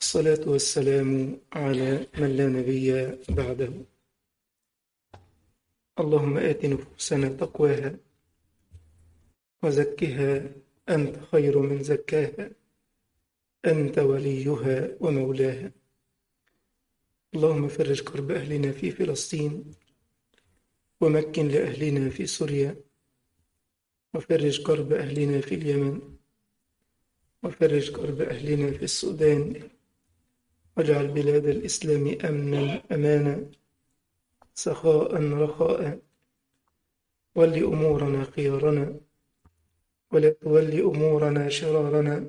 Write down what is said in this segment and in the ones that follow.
والصلاة والسلام على من لا نبي بعده اللهم آت نفوسنا تقواها وزكها أنت خير من زكاها أنت وليها ومولاها اللهم فرج كرب أهلنا في فلسطين ومكن لأهلنا في سوريا وفرج كرب أهلنا في اليمن وفرج كرب أهلنا في السودان واجعل بلاد الإسلام أمنا أمانا سخاء رخاء ول أمورنا خيارنا ولا تول أمورنا شرارنا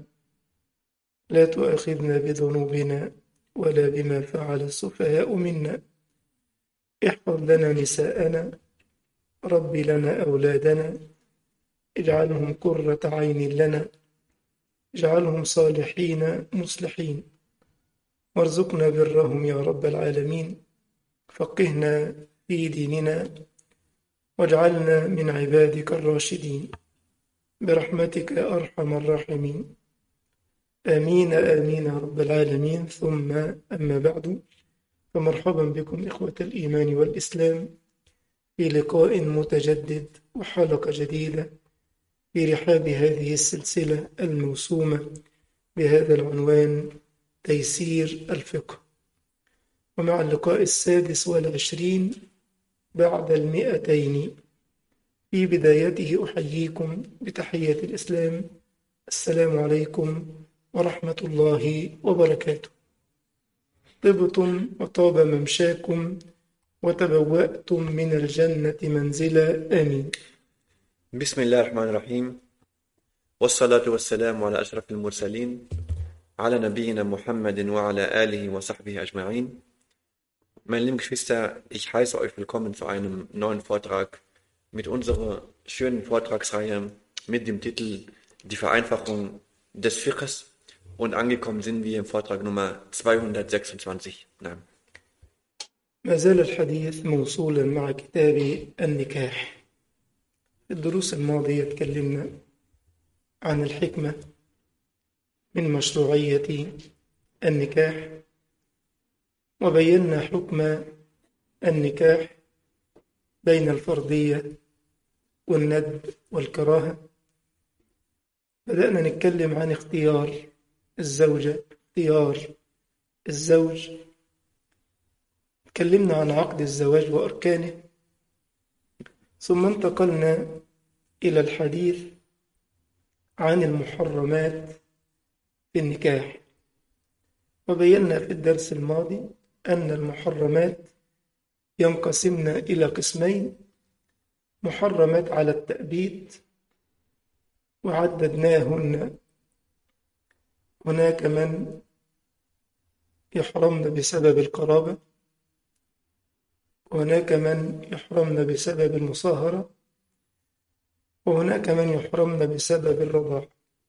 لا تؤاخذنا بذنوبنا ولا بما فعل السفهاء منا احفظ لنا نساءنا رب لنا أولادنا اجعلهم قرة عين لنا اجعلهم صالحين مصلحين وارزقنا برهم يا رب العالمين فقهنا في ديننا واجعلنا من عبادك الراشدين برحمتك يا أرحم الراحمين آمين آمين يا رب العالمين ثم أما بعد فمرحبا بكم إخوة الإيمان والإسلام في لقاء متجدد وحلقة جديدة في رحاب هذه السلسلة الموسومة بهذا العنوان تيسير الفقه ومع اللقاء السادس والعشرين بعد المئتين في بدايته أحييكم بتحية الإسلام السلام عليكم ورحمة الله وبركاته طبتم وطاب ممشاكم وتبوأتم من الجنة منزلا آمين بسم الله الرحمن الرحيم والصلاة والسلام على أشرف المرسلين على نبينا Muhammad وعلى آله وصحبه أجمعين Meine lieben Geschwister, ich heiße euch willkommen zu einem neuen Vortrag mit unserer schönen Vortragsreihe mit dem Titel Die Vereinfachung des Fiqhs und angekommen sind wir im Vortrag Nummer 226. Nein. ما زال الحديث موصولا مع كتاب النكاح في الدروس الماضية تكلمنا عن الحكمة من مشروعية النكاح وبينا حكم النكاح بين الفرضية والندب والكراهة بدأنا نتكلم عن اختيار الزوجة اختيار الزوج تكلمنا عن عقد الزواج وأركانه ثم انتقلنا إلى الحديث عن المحرمات في النكاح وبينا في الدرس الماضي أن المحرمات ينقسمن إلى قسمين محرمات على التأبيد وعددناهن هناك من يحرمن بسبب القرابة وهناك من يحرمن بسبب المصاهرة وهناك من يحرمن بسبب الرضاعة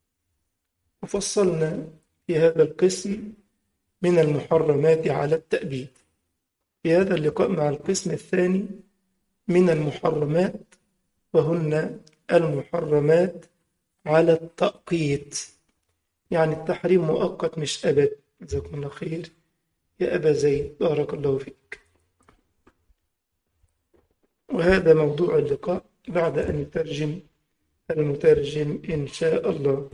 وفصلنا في هذا القسم من المحرمات على التأبيد في هذا اللقاء مع القسم الثاني من المحرمات وهن المحرمات على التأقيت يعني التحريم مؤقت مش أبد جزاكم الله خير يا أبا زيد بارك الله فيك وهذا موضوع اللقاء بعد أن يترجم المترجم إن شاء الله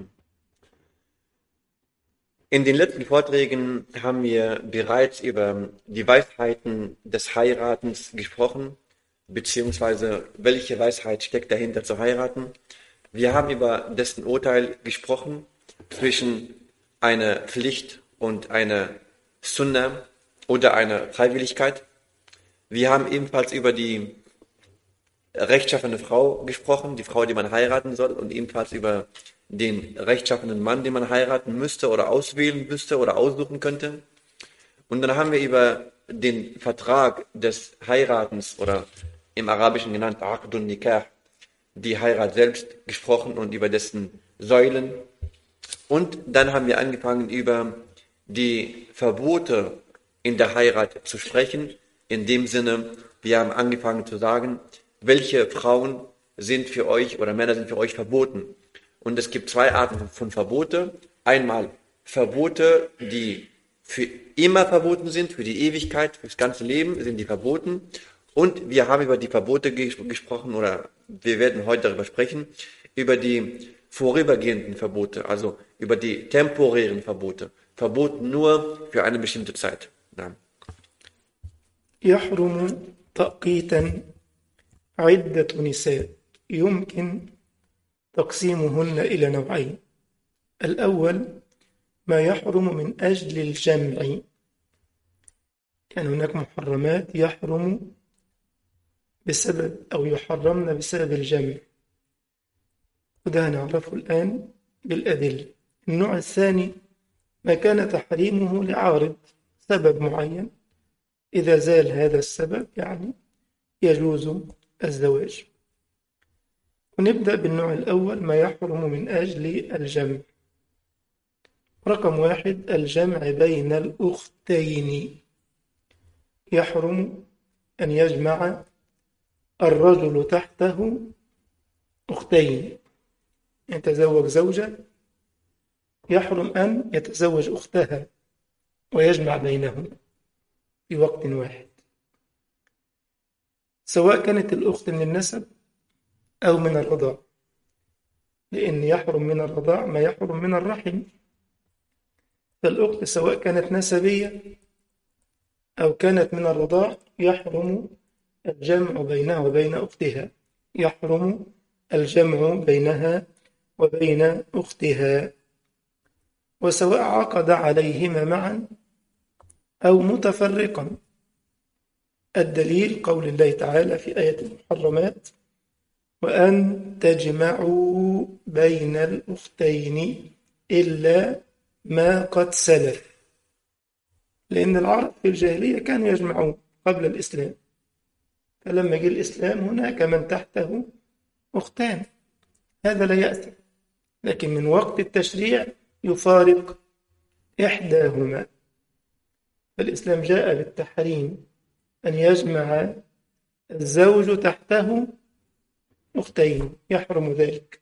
In den letzten Vorträgen haben wir bereits über die Weisheiten des Heiratens gesprochen, beziehungsweise welche Weisheit steckt dahinter zu heiraten. Wir haben über dessen Urteil gesprochen zwischen einer Pflicht und einer Sunna oder einer Freiwilligkeit. Wir haben ebenfalls über die rechtschaffene Frau gesprochen, die Frau, die man heiraten soll, und ebenfalls über den rechtschaffenen Mann, den man heiraten müsste oder auswählen müsste oder aussuchen könnte. Und dann haben wir über den Vertrag des Heiratens oder im Arabischen genannt Aqdun Nikah, die Heirat selbst gesprochen und über dessen Säulen. Und dann haben wir angefangen über die Verbote in der Heirat zu sprechen. In dem Sinne, wir haben angefangen zu sagen, welche Frauen sind für euch oder Männer sind für euch verboten. Und es gibt zwei Arten von Verbote. Einmal Verbote, die für immer verboten sind, für die Ewigkeit, fürs ganze Leben sind die verboten. Und wir haben über die Verbote ges gesprochen oder wir werden heute darüber sprechen, über die vorübergehenden Verbote, also über die temporären Verbote. Verboten nur für eine bestimmte Zeit. Ja. يحرم تأقيتا عدة نساء يمكن تقسيمهن إلى نوعين الأول ما يحرم من أجل الجمع يعني هناك محرمات يحرم بسبب أو يحرمن بسبب الجمع وده هنعرفه الآن بالأدلة النوع الثاني ما كان تحريمه لعارض سبب معين إذا زال هذا السبب يعني يجوز الزواج ونبدأ بالنوع الأول ما يحرم من أجل الجمع رقم واحد الجمع بين الأختين يحرم أن يجمع الرجل تحته أختين يتزوج زوجة يحرم أن يتزوج أختها ويجمع بينهم في وقت واحد سواء كانت الأخت من النسب أو من الرضاع لأن يحرم من الرضاع ما يحرم من الرحم فالأخت سواء كانت نسبية أو كانت من الرضاع يحرم الجمع بينها وبين أختها يحرم الجمع بينها وبين أختها وسواء عقد عليهما معا أو متفرقا الدليل قول الله تعالى في آية المحرمات وأن تجمعوا بين الأختين إلا ما قد سلف لأن العرب في الجاهلية كانوا يجمعون قبل الإسلام فلما جاء الإسلام هناك من تحته أختان هذا لا يأثم لكن من وقت التشريع يفارق إحداهما فالإسلام جاء بالتحريم أن يجمع الزوج تحته أختين يحرم ذلك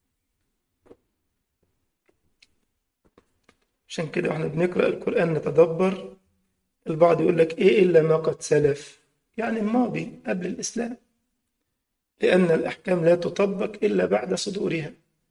عشان كده واحنا بنقرأ القرآن نتدبر البعض يقول لك إيه إلا ما قد سلف يعني الماضي قبل الإسلام لأن الأحكام لا تطبق إلا بعد صدورها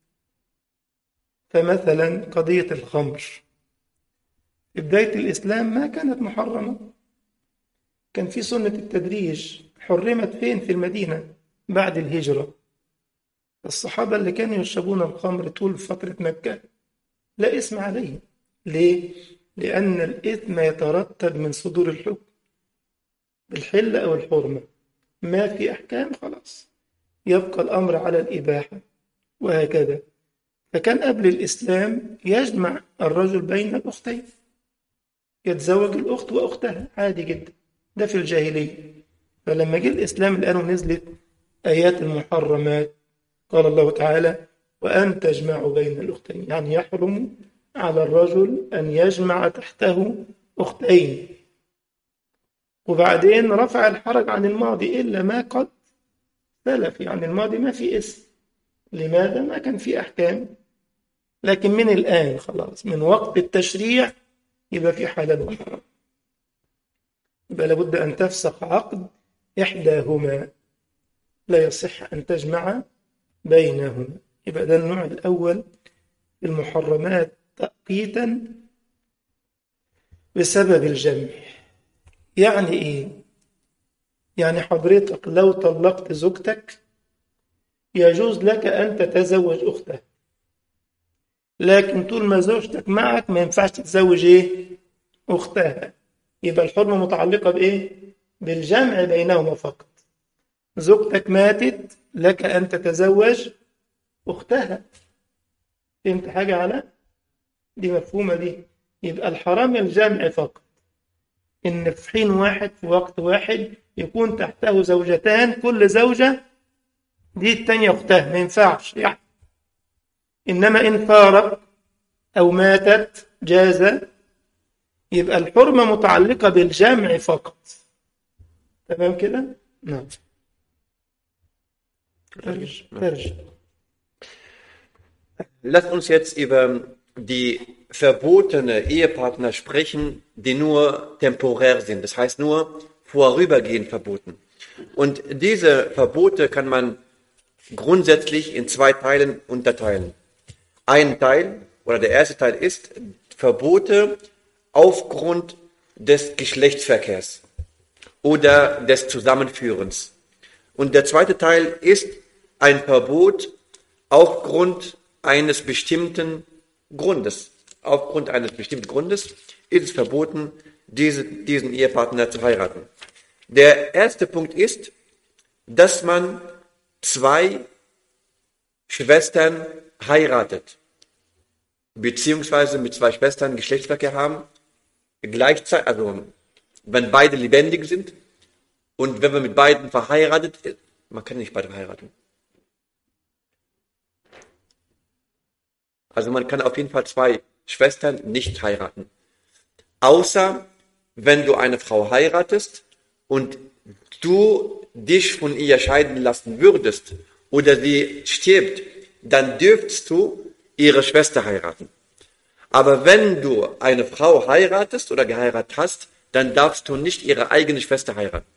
فمثلا قضية الخمر في بداية الإسلام ما كانت محرمة كان في سنة التدريج حرمت فين في المدينة بعد الهجرة الصحابة اللي كانوا يشربون الخمر طول فترة مكة لا اسم عليهم ليه؟ لأن الإثم يترتب من صدور الحكم بالحل أو الحرمة ما في أحكام خلاص يبقى الأمر على الإباحة وهكذا فكان قبل الإسلام يجمع الرجل بين الأختين يتزوج الأخت وأختها عادي جدا ده في الجاهلية فلما جه الإسلام الآن نزلت آيات المحرمات قال الله تعالى وأن تجمعوا بين الأختين يعني يحرم على الرجل أن يجمع تحته أختين وبعدين رفع الحرج عن الماضي إلا ما قد سلف يعني الماضي ما في اسم لماذا ما كان في أحكام لكن من الآن خلاص من وقت التشريع يبقى في حلال وحرام يبقى لابد أن تفسخ عقد إحداهما لا يصح أن تجمع بينهما يبقى ده النوع الأول المحرمات تأقيتا بسبب الجمع يعني إيه؟ يعني حضرتك لو طلقت زوجتك يجوز لك أن تتزوج أختها لكن طول ما زوجتك معك ما ينفعش تتزوج إيه؟ أختها يبقى الحرمة متعلقة بإيه؟ بالجمع بينهما فقط زوجتك ماتت لك أن تتزوج أختها فهمت حاجة على دي مفهومة دي يبقى الحرام الجمع فقط إن في حين واحد في وقت واحد يكون تحته زوجتان كل زوجة دي التانية أختها ما ينفعش يعني إنما إن فارق أو ماتت جاز يبقى الحرمة متعلقة بالجمع فقط تمام كده؟ نعم ترجع ترجع Lasst uns jetzt über die verbotene Ehepartner sprechen, die nur temporär sind, das heißt nur vorübergehend verboten. Und diese Verbote kann man grundsätzlich in zwei Teilen unterteilen. Ein Teil oder der erste Teil ist Verbote aufgrund des Geschlechtsverkehrs oder des Zusammenführens. Und der zweite Teil ist ein Verbot aufgrund eines bestimmten Grundes. Aufgrund eines bestimmten Grundes ist es verboten, diese, diesen Ehepartner zu heiraten. Der erste Punkt ist, dass man zwei Schwestern heiratet, beziehungsweise mit zwei Schwestern Geschlechtsverkehr haben, gleichzeitig, also wenn beide lebendig sind und wenn man mit beiden verheiratet ist, man kann nicht beide heiraten. Also man kann auf jeden Fall zwei Schwestern nicht heiraten. Außer wenn du eine Frau heiratest und du dich von ihr scheiden lassen würdest oder sie stirbt, dann dürftest du ihre Schwester heiraten. Aber wenn du eine Frau heiratest oder geheiratet hast, dann darfst du nicht ihre eigene Schwester heiraten.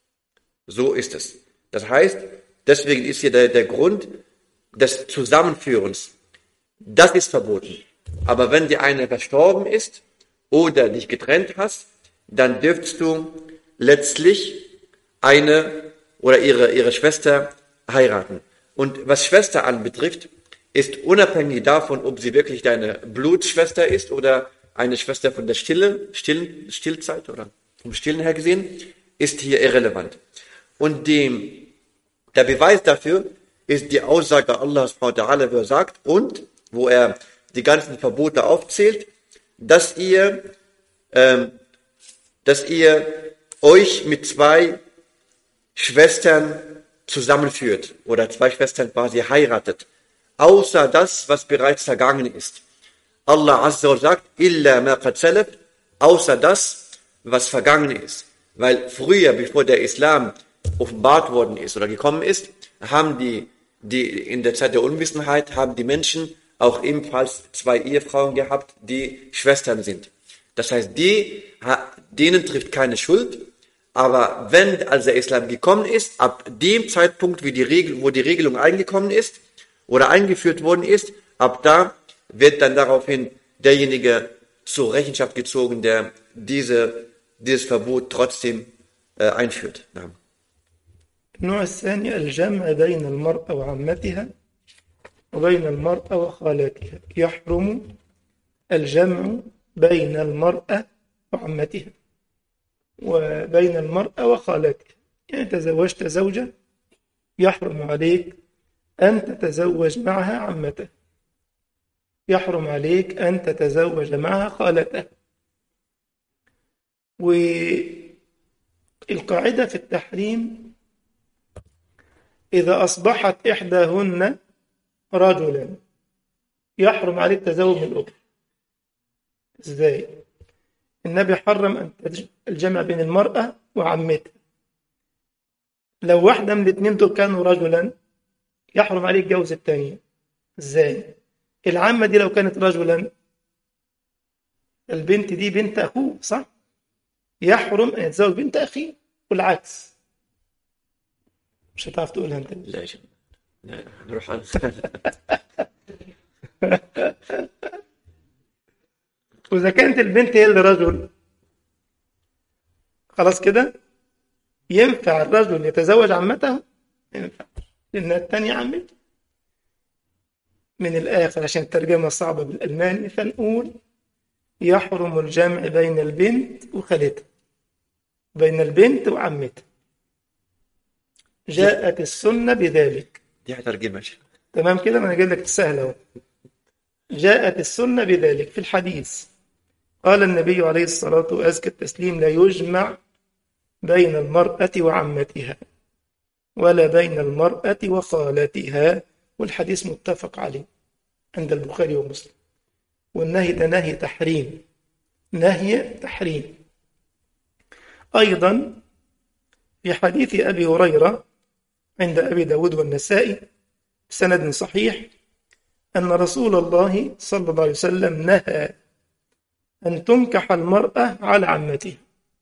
So ist es. Das heißt, deswegen ist hier der, der Grund des Zusammenführens. Das ist verboten. Aber wenn die eine verstorben ist oder dich getrennt hast, dann dürftest du letztlich eine oder ihre, ihre Schwester heiraten. Und was Schwester anbetrifft, ist unabhängig davon, ob sie wirklich deine Blutschwester ist oder eine Schwester von der Stille, Still, Stillzeit oder vom Stillen her gesehen, ist hier irrelevant. Und die, der Beweis dafür ist die Aussage Allahs, wo er sagt, und wo er die ganzen Verbote aufzählt, dass ihr, ähm, dass ihr euch mit zwei Schwestern zusammenführt oder zwei Schwestern quasi heiratet, außer das, was bereits vergangen ist. Allah Azza wa sagt, illa ma qad salaf, außer das, was vergangen ist. Weil früher, bevor der Islam offenbart worden ist oder gekommen ist, haben die, die in der Zeit der Unwissenheit, haben die Menschen auch ebenfalls zwei Ehefrauen gehabt, die Schwestern sind. Das heißt, die, denen trifft keine Schuld, aber wenn als der Islam gekommen ist, ab dem Zeitpunkt, wie die Regel, wo die Regelung eingekommen ist oder eingeführt worden ist, ab da wird dann daraufhin derjenige zur Rechenschaft gezogen, der diese, dieses Verbot trotzdem äh, einführt. Ja. النوع الثاني الجمع بين المرأة وعمتها وبين المرأة وخالاتها يحرم الجمع بين المرأة وعمتها وبين المرأة وخالاتها يعني تزوجت زوجة يحرم عليك أن تتزوج معها عمته يحرم عليك أن تتزوج معها خالته والقاعدة في التحريم إذا أصبحت إحداهن رجلا يحرم عليه التزوج من الأخرى إزاي؟ النبي حرم أن الجمع بين المرأة وعمتها لو واحدة من الاثنين دول كانوا رجلا يحرم عليه يتجوز الثانية إزاي؟ العمة دي لو كانت رجلا البنت دي بنت أخوه صح؟ يحرم أن يتزوج بنت أخيه والعكس مش هتعرف تقولها أنت لا يا شيخ. لا نروح على وإذا كانت البنت هي اللي رجل خلاص كده ينفع الرجل يتزوج عمته ينفع لأن الثانية عمته من الآخر عشان الترجمة صعبة بالألماني فنقول يحرم الجمع بين البنت وخالتها بين البنت وعمتها جاءت السنة بذلك دي هترجمها يا شيخ. تمام كده ما انا جايب لك السهل اهو جاءت السنة بذلك في الحديث قال النبي عليه الصلاة وأزكى التسليم لا يجمع بين المرأة وعمتها ولا بين المرأة وخالتها والحديث متفق عليه عند البخاري ومسلم والنهي ده نهي تحريم نهي تحريم أيضا في حديث أبي هريرة عند أبي داود والنسائي بسند صحيح أن رسول الله صلى الله عليه وسلم نهى أن تنكح المرأة على عمتها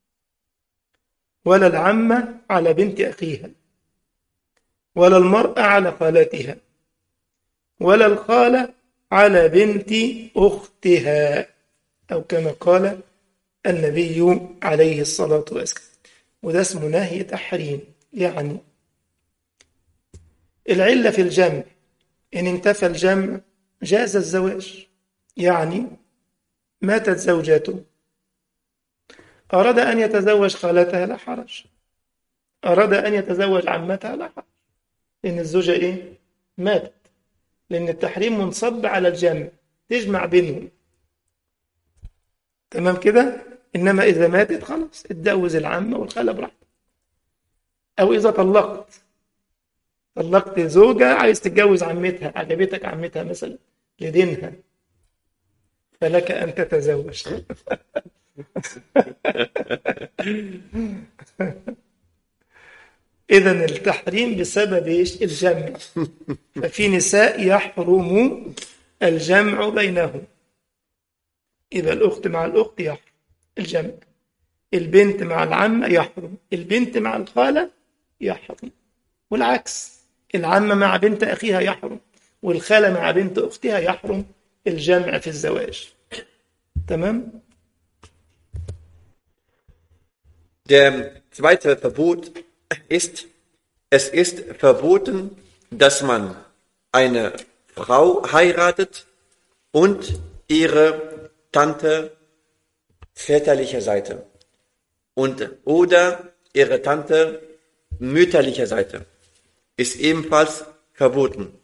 ولا العمة على بنت أخيها ولا المرأة على خالتها ولا الخالة على بنت أختها أو كما قال النبي عليه الصلاة والسلام وده اسمه نهي تحريم يعني العلة في الجمع إن انتفى الجمع جاز الزواج يعني ماتت زوجته أراد أن يتزوج خالتها لا حرج أراد أن يتزوج عمتها لا حرج لأن الزوجة إيه؟ ماتت لأن التحريم منصب على الجمع تجمع بينهم تمام كده إنما إذا ماتت خلاص اتجوز العمة والخالة براحتك أو إذا طلقت طلقت زوجة عايز تتجوز عمتها عجبتك عمتها مثلا لدينها فلك أن تتزوج إذا التحريم بسبب إيش؟ الجمع ففي نساء يحرم الجمع بينهم إذا الأخت مع الأخت يحرم الجمع البنت مع العمة يحرم البنت مع الخالة يحرم والعكس العمة مع بنت أخيها يحرم والخالة مع بنت أختها يحرم الجمع في الزواج تمام؟ Der zweite Verbot ist, es ist verboten, dass man eine Frau heiratet und ihre Tante väterlicher Seite und oder ihre Tante mütterlicher Seite ist ebenfalls verboten.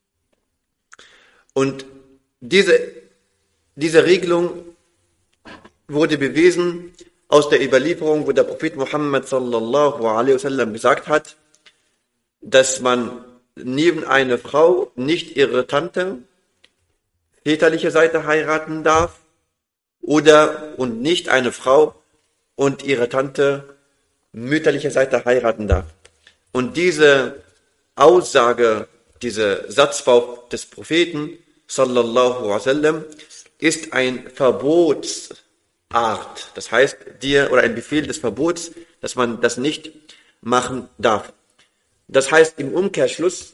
Und diese, diese Regelung wurde bewiesen aus der Überlieferung, wo der Prophet Muhammad sallallahu alaihi wasallam gesagt hat, dass man neben einer Frau nicht ihre Tante väterliche Seite heiraten darf oder und nicht eine Frau und ihre Tante mütterliche Seite heiraten darf. Und diese Aussage, dieser Satzbau des Propheten sallallahu alaihi wasallam ist ein Verbots Art. Das heißt, dir oder ein Befehl des Verbots, dass man das nicht machen darf. Das heißt im Umkehrschluss,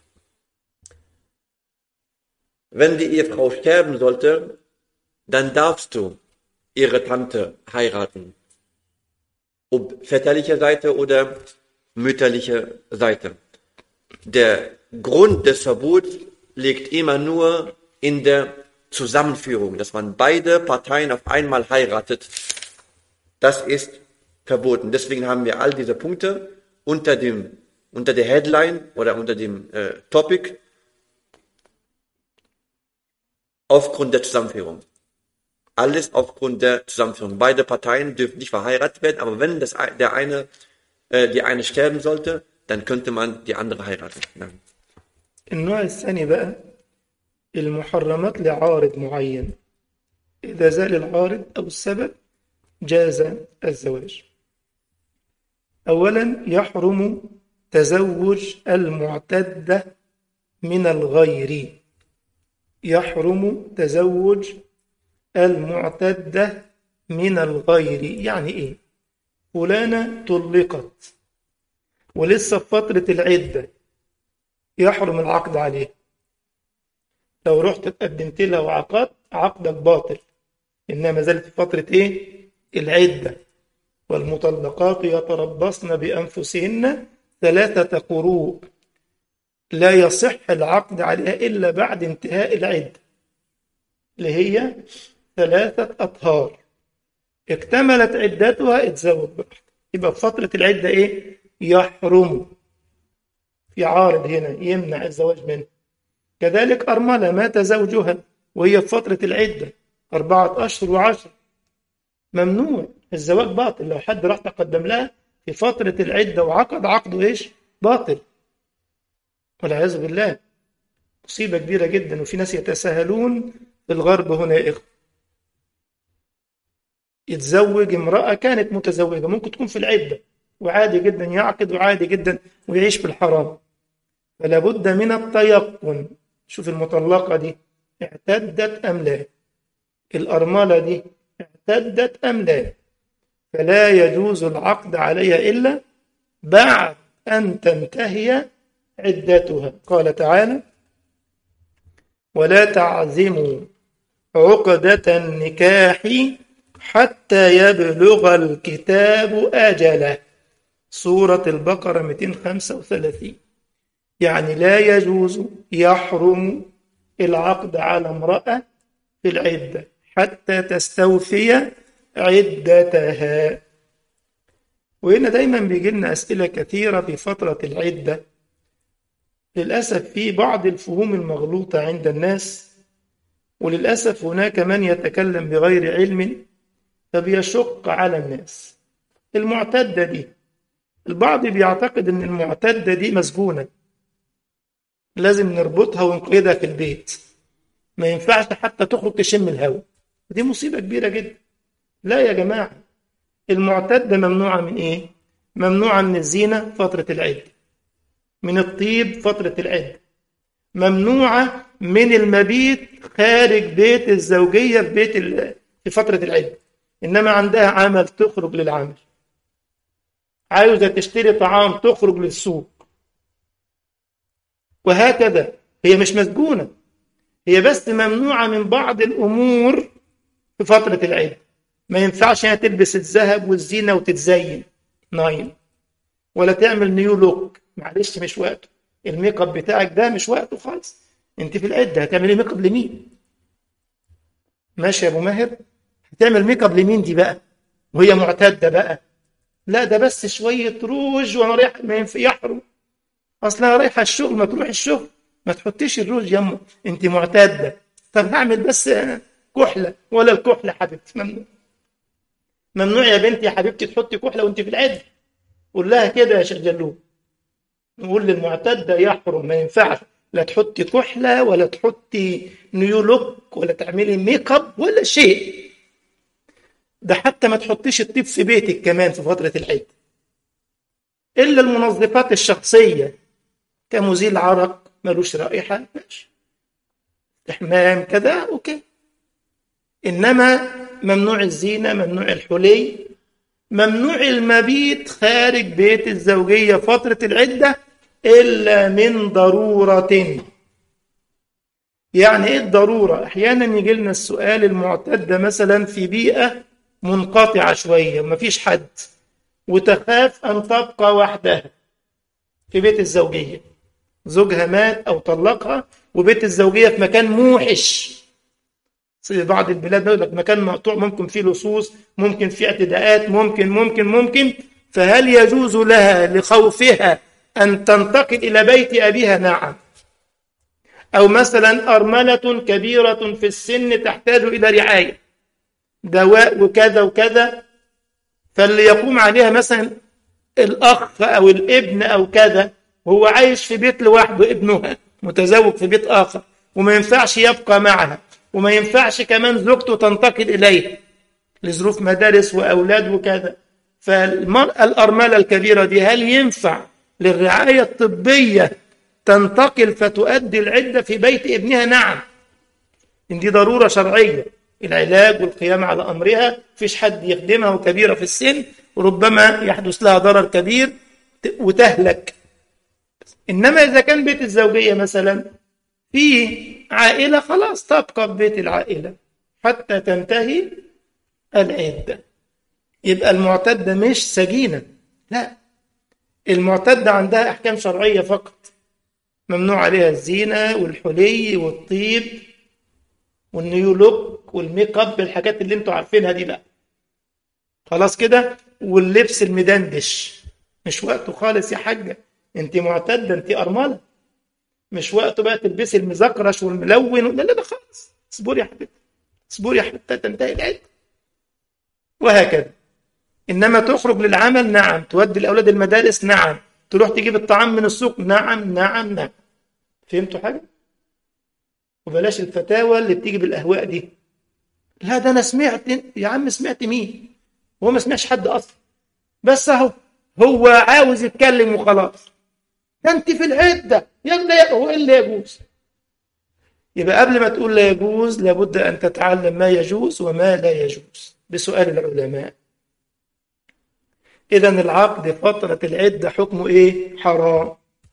wenn die Ehefrau sterben sollte, dann darfst du ihre Tante heiraten. Ob väterlicher Seite oder mütterlicher Seite. Der Grund des Verbots liegt immer nur in der Zusammenführung, dass man beide Parteien auf einmal heiratet, das ist verboten. Deswegen haben wir all diese Punkte unter dem unter der Headline oder unter dem äh, Topic aufgrund der Zusammenführung. Alles aufgrund der Zusammenführung. Beide Parteien dürfen nicht verheiratet werden, aber wenn das, der eine, äh, die eine sterben sollte, dann könnte man die andere heiraten. Ja. النوع الثاني بقى المحرمات لعارض معين إذا زال العارض أو السبب جاز الزواج أولا يحرم تزوج المعتدة من الغير يحرم تزوج المعتدة من الغير يعني إيه فلانة طلقت ولسه في فترة العدة يحرم العقد عليها لو رحت قدمت لها وعقدت عقدك باطل إنها ما زالت في فترة إيه؟ العدة والمطلقات يتربصن بأنفسهن ثلاثة قروء لا يصح العقد عليها إلا بعد انتهاء العدة اللي هي ثلاثة أطهار اكتملت عدتها اتزوج براحتك يبقى في فترة العدة إيه؟ يحرم في عارض هنا يمنع الزواج منه كذلك أرملة مات زوجها وهي في فترة العدة أربعة أشهر وعشر ممنوع الزواج باطل لو حد راح تقدم لها في فترة العدة وعقد عقده إيش باطل والعياذ بالله مصيبة كبيرة جدا وفي ناس يتساهلون في الغرب هنا يا إخوة يتزوج امرأة كانت متزوجة ممكن تكون في العدة وعادي جدا يعقد وعادي جدا ويعيش في الحرام فلا بد من التيقن شوف المطلقة دي اعتدت أم لا الأرملة دي اعتدت أم لا فلا يجوز العقد عليها إلا بعد أن تنتهي عدتها قال تعالى ولا تعزموا عقدة النكاح حتى يبلغ الكتاب أجله سورة البقرة 235 يعني لا يجوز يحرم العقد على امرأة في العدة حتى تستوفي عدتها وهنا دايما بيجي لنا أسئلة كثيرة في فترة العدة للأسف في بعض الفهوم المغلوطة عند الناس وللأسف هناك من يتكلم بغير علم فبيشق على الناس المعتدة دي البعض بيعتقد ان المعتدة دي مسجونة لازم نربطها ونقيدها في البيت ما ينفعش حتى تخرج تشم الهواء دي مصيبة كبيرة جدا لا يا جماعة المعتدة ممنوعة من ايه ممنوعة من الزينة فترة العدة من الطيب فترة العدة ممنوعة من المبيت خارج بيت الزوجية في بيت في فترة العدة إنما عندها عمل تخرج للعمل عاوزة تشتري طعام تخرج للسوق وهكذا هي مش مسجونة هي بس ممنوعة من بعض الأمور في فترة العيد ما ينفعش انها تلبس الذهب والزينة وتتزين ناين ولا تعمل نيو لوك معلش مش وقته الميك اب بتاعك ده مش وقته خالص انت في العده هتعملي ميك اب لمين ماشي يا ابو ماهر هتعمل ميك اب لمين دي بقى وهي معتده بقى لا ده بس شويه روج وانا رايح ما ينفع يحرم اصلا رايحه الشغل ما تروح الشغل ما تحطيش الروج يمه انت معتده طب هعمل بس كحله ولا الكحله حبيبتي ممنوع ممنوع يا بنتي يا حبيبتي تحطي كحله وانت في العده قول لها كده يا شيخ جلوب نقول للمعتده يحرم ما ينفعش لا تحطي كحله ولا تحطي نيو لوك ولا تعملي ميك اب ولا شيء ده حتى ما تحطيش الطيب في بيتك كمان في فتره العيد الا المنظفات الشخصيه كمزيل عرق ملوش رائحه ماشي استحمام كذا اوكي انما ممنوع الزينه ممنوع الحلي ممنوع المبيت خارج بيت الزوجيه فتره العده الا من ضروره يعني ايه الضروره احيانا يجي لنا السؤال المعتده مثلا في بيئه منقطعه شويه مفيش حد وتخاف ان تبقى وحدها في بيت الزوجيه زوجها مات او طلقها وبيت الزوجيه في مكان موحش في بعض البلاد يقول لك مكان مقطوع ممكن فيه لصوص ممكن فيه اعتداءات ممكن ممكن ممكن فهل يجوز لها لخوفها أن تنتقل إلى بيت أبيها نعم أو مثلا أرملة كبيرة في السن تحتاج إلى رعاية دواء وكذا وكذا فاللي يقوم عليها مثلا الأخ أو الابن أو كذا وهو عايش في بيت لوحده ابنها متزوج في بيت آخر وما ينفعش يبقى معها وما ينفعش كمان زوجته تنتقل إليه لظروف مدارس وأولاد وكذا فالمرأة الأرملة الكبيرة دي هل ينفع للرعاية الطبية تنتقل فتؤدي العدة في بيت ابنها نعم إن دي ضرورة شرعية العلاج والقيام على أمرها فيش حد يخدمها وكبيرة في السن وربما يحدث لها ضرر كبير وتهلك إنما إذا كان بيت الزوجية مثلا في عائلة خلاص تبقى في بيت العائلة حتى تنتهي العدة يبقى المعتدة مش سجينة لا المعتدة عندها أحكام شرعية فقط ممنوع عليها الزينة والحلي والطيب والنيو لوك والميك اب الحاجات اللي انتوا عارفينها دي لا خلاص كده واللبس المدندش مش وقته خالص يا حاجة انت معتدة انت أرملة مش وقته بقى تلبسي المزقرش والملون لا لا لا خالص اصبري يا حبيبتي اصبري حتى تنتهي العدة وهكذا انما تخرج للعمل نعم تودي الاولاد المدارس نعم تروح تجيب الطعام من السوق نعم نعم نعم فهمتوا حاجه وبلاش الفتاوى اللي بتيجي بالاهواء دي لا ده انا سمعت يا عم سمعت مين هو ما سمعش حد اصلا بس اهو هو عاوز يتكلم وخلاص ده انت في العده يلا هو ايه اللي يجوز يبقى قبل ما تقول لا يجوز لابد ان تتعلم ما يجوز وما لا يجوز بسؤال العلماء إذا العقد فترة العدة حكمه إيه؟ حرام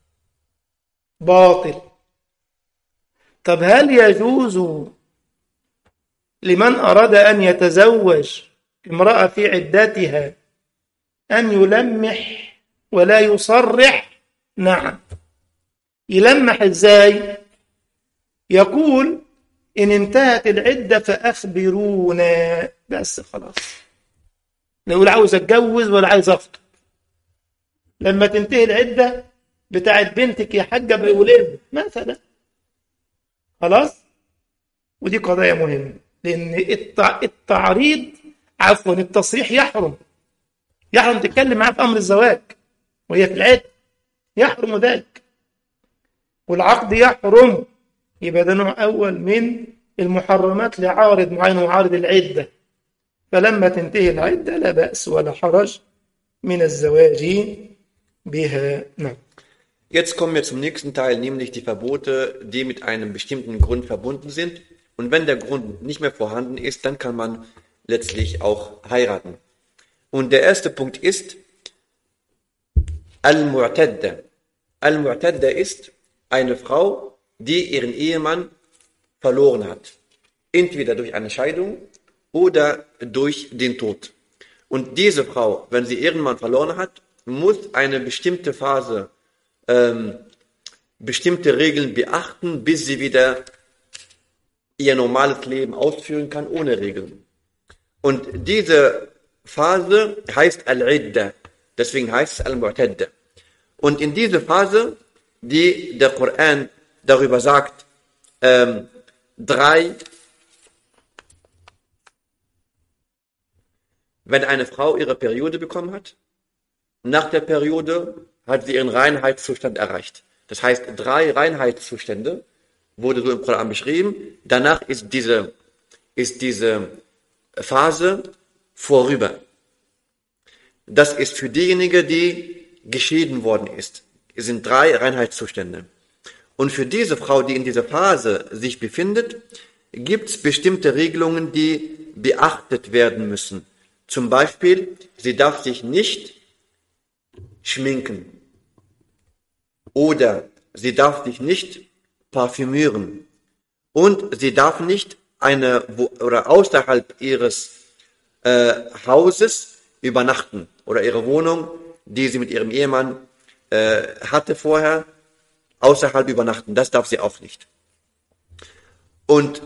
باطل طب هل يجوز لمن أراد أن يتزوج امرأة في عدتها أن يلمح ولا يصرح نعم يلمح إزاي يقول إن انتهت العدة فأخبرونا بس خلاص لا يقول عاوز أتجوز ولا عايز أخطب لما تنتهي العدة بتاعت بنتك يا حاجة بولاد مثلا خلاص ودي قضايا مهمة لأن التع... التعريض عفوا التصريح يحرم يحرم تتكلم معاه في أمر الزواج وهي في العدة يحرم ذلك والعقد يحرم يبقى ده نوع أول من المحرمات لعارض معين وعارض العدة فلما تنتهي العدة لا بأس ولا حرج من الزواج بها نعم Jetzt kommen wir zum nächsten Teil, nämlich die Verbote, die mit einem bestimmten Grund verbunden sind. Und wenn der Grund nicht mehr vorhanden ist, dann kann man letztlich auch heiraten. Und der erste Punkt ist Al-Mu'tadda. Al-Mu'tadda ist eine Frau, die ihren Ehemann verloren hat. Entweder durch eine Scheidung oder durch den Tod. Und diese Frau, wenn sie ihren Mann verloren hat, muss eine bestimmte Phase, ähm, bestimmte Regeln beachten, bis sie wieder ihr normales Leben ausführen kann ohne Regeln. Und diese Phase heißt Al-Idda. Deswegen heißt es Al-Mu'tadda. Und in dieser Phase, die der Koran darüber sagt, ähm, drei, wenn eine Frau ihre Periode bekommen hat, nach der Periode hat sie ihren Reinheitszustand erreicht. Das heißt, drei Reinheitszustände wurde so im Koran beschrieben. Danach ist diese, ist diese Phase vorüber. Das ist für diejenige, die geschieden worden ist. Es sind drei Reinheitszustände. Und für diese Frau, die in dieser Phase sich befindet, gibt es bestimmte Regelungen, die beachtet werden müssen. Zum Beispiel, sie darf sich nicht schminken oder sie darf sich nicht parfümieren und sie darf nicht eine oder außerhalb ihres äh, Hauses übernachten oder ihre Wohnung, die sie mit ihrem Ehemann äh, hatte vorher, außerhalb übernachten. Das darf sie auch nicht. Und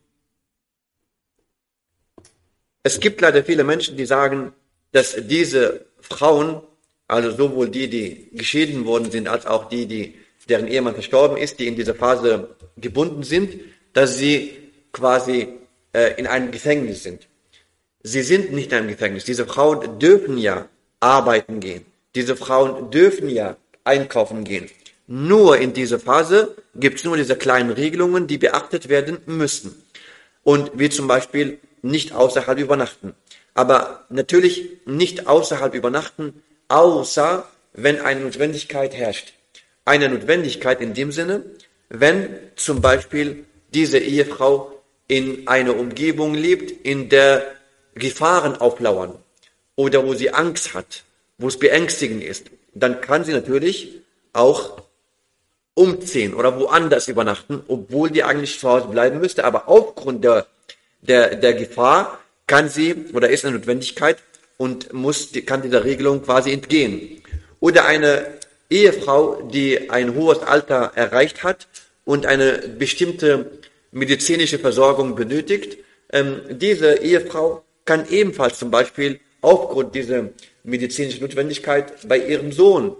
es gibt leider viele Menschen, die sagen, dass diese Frauen, also sowohl die, die geschieden worden sind, als auch die, die deren Ehemann verstorben ist, die in dieser Phase gebunden sind, dass sie quasi äh, in einem Gefängnis sind. Sie sind nicht in einem Gefängnis. Diese Frauen dürfen ja arbeiten gehen. Diese Frauen dürfen ja einkaufen gehen. Nur in dieser Phase gibt es nur diese kleinen Regelungen, die beachtet werden müssen. Und wie zum Beispiel nicht außerhalb übernachten. Aber natürlich nicht außerhalb übernachten, außer wenn eine Notwendigkeit herrscht. Eine Notwendigkeit in dem Sinne, wenn zum Beispiel diese Ehefrau in einer Umgebung lebt, in der Gefahren auflauern oder wo sie Angst hat, wo es beängstigend ist, dann kann sie natürlich auch umziehen oder woanders übernachten, obwohl die eigentlich zu Hause bleiben müsste. Aber aufgrund der, der, der Gefahr kann sie oder ist eine Notwendigkeit und muss, kann dieser Regelung quasi entgehen. Oder eine Ehefrau, die ein hohes Alter erreicht hat und eine bestimmte medizinische Versorgung benötigt, ähm, diese Ehefrau kann ebenfalls zum Beispiel aufgrund dieser medizinischen Notwendigkeit bei ihrem Sohn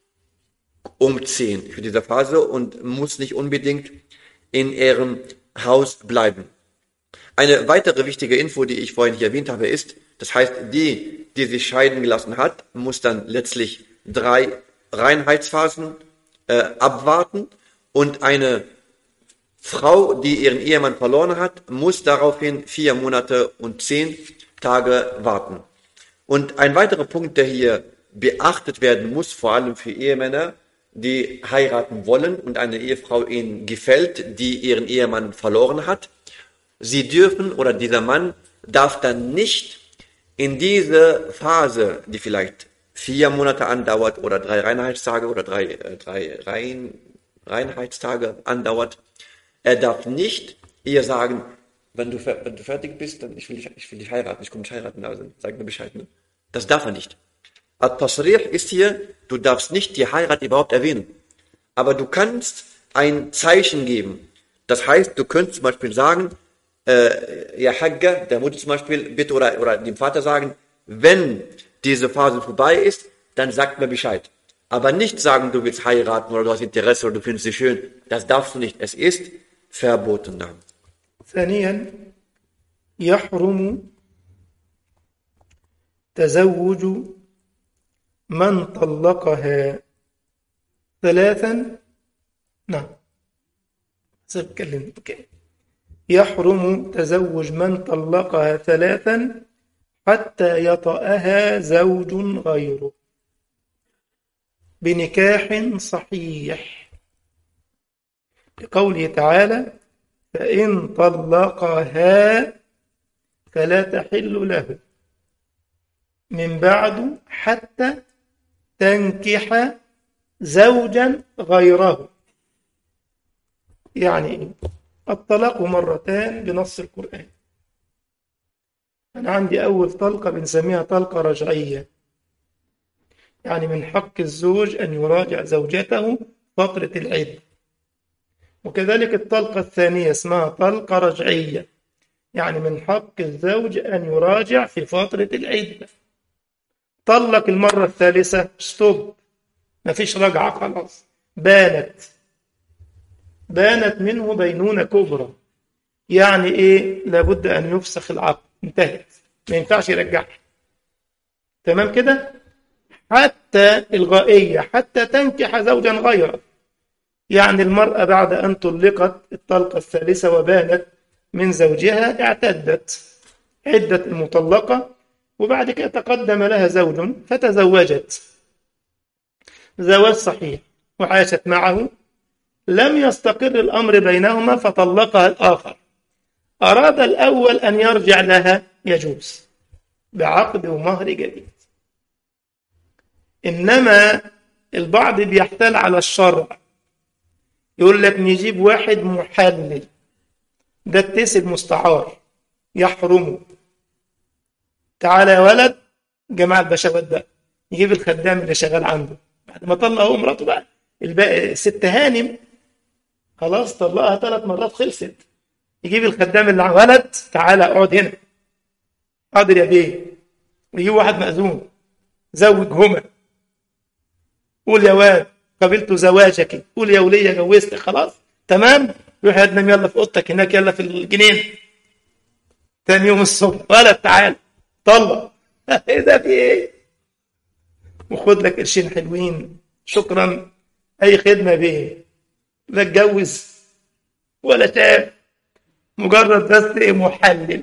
umziehen für diese Phase und muss nicht unbedingt in ihrem Haus bleiben. Eine weitere wichtige Info, die ich vorhin hier erwähnt habe, ist, das heißt, die, die sich scheiden gelassen hat, muss dann letztlich drei Reinheitsphasen äh, abwarten und eine Frau, die ihren Ehemann verloren hat, muss daraufhin vier Monate und zehn Tage warten. Und ein weiterer Punkt, der hier beachtet werden muss, vor allem für Ehemänner, die heiraten wollen und eine Ehefrau ihnen gefällt, die ihren Ehemann verloren hat. Sie dürfen oder dieser Mann darf dann nicht in diese Phase, die vielleicht vier Monate andauert oder drei Reinheitstage oder drei, äh, drei Rein, Reinheitstage andauert, er darf nicht ihr sagen, wenn du, fer- wenn du fertig bist, dann ich will dich, ich will dich heiraten, ich komme dich heiraten, also sag mir Bescheid. Ne? Das darf er nicht. At-Tasrih ist hier, du darfst nicht die Heirat überhaupt erwähnen. Aber du kannst ein Zeichen geben. Das heißt, du könntest zum Beispiel sagen, äh, ja Hagga, der Mutter zum Beispiel, bitte oder, oder dem Vater sagen, wenn diese Phase vorbei ist, dann sagt mir Bescheid. Aber nicht sagen, du willst heiraten oder du hast Interesse oder du findest sie schön. Das darfst du nicht. Es ist verboten dann. ثانيا يحرم تزوج من طلقها ثلاثا نعم سأتكلم بك يحرم تزوج من طلقها ثلاثا حتى يطأها زوج غيره بنكاح صحيح لقوله تعالى فإن طلقها فلا تحل له من بعد حتى تنكح زوجا غيره يعني إيه؟ الطلاق مرتان بنص القرآن أنا عندي أول طلقة بنسميها طلقة رجعية يعني من حق الزوج أن يراجع زوجته فترة العدة وكذلك الطلقة الثانية اسمها طلقة رجعية يعني من حق الزوج أن يراجع في فترة العدة طلق المرة الثالثة ستوب مفيش رجعة خلاص بانت بانت منه بينونة كبرى يعني إيه لابد أن يفسخ العقد انتهت ما ينفعش يرجعها تمام كده حتى الغائية حتى تنكح زوجا غيره يعني المرأة بعد أن طلقت الطلقة الثالثة وبانت من زوجها اعتدت عدة المطلقة وبعد كده تقدم لها زوج فتزوجت زواج صحيح وعاشت معه لم يستقر الأمر بينهما فطلقها الآخر أراد الأول أن يرجع لها يجوز بعقد ومهر جديد إنما البعض بيحتال على الشرع يقول لك نجيب واحد محلل ده التيس مستعار يحرمه تعالى يا ولد جماعة البشوات بقى يجيب الخدام اللي شغال عنده بعد ما طلق هو مراته بقى الباقي ست هانم خلاص طلقها ثلاث مرات خلصت يجيب الخدام اللي عنده ولد تعالى اقعد هنا حاضر يا بيه ويجيب واحد مأذون زوجهما قول يا واد قبلت زواجك قول يا ولية جوزت خلاص تمام روح يا نام يلا في اوضتك هناك يلا في الجنين تاني يوم الصبح ولد تعال طلق ايه ده في ايه وخد لك قرشين حلوين شكرا اي خدمه بيه لا اتجوز ولا شاف مجرد بس ايه محلل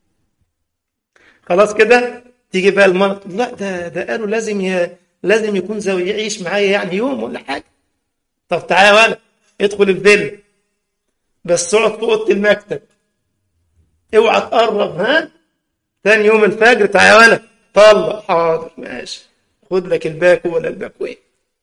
خلاص كده تيجي بقى المرأة لا ده ده قالوا لازم ي... لازم يكون زوج يعيش معايا يعني يوم ولا حاجه طب تعالى يا ولد ادخل الفيلا بس اقعد في اوضه المكتب اوعى تقرب ها ثاني يوم الفجر تعالى يا ولد طلق حاضر ماشي خد لك الباكو ولا الباكوين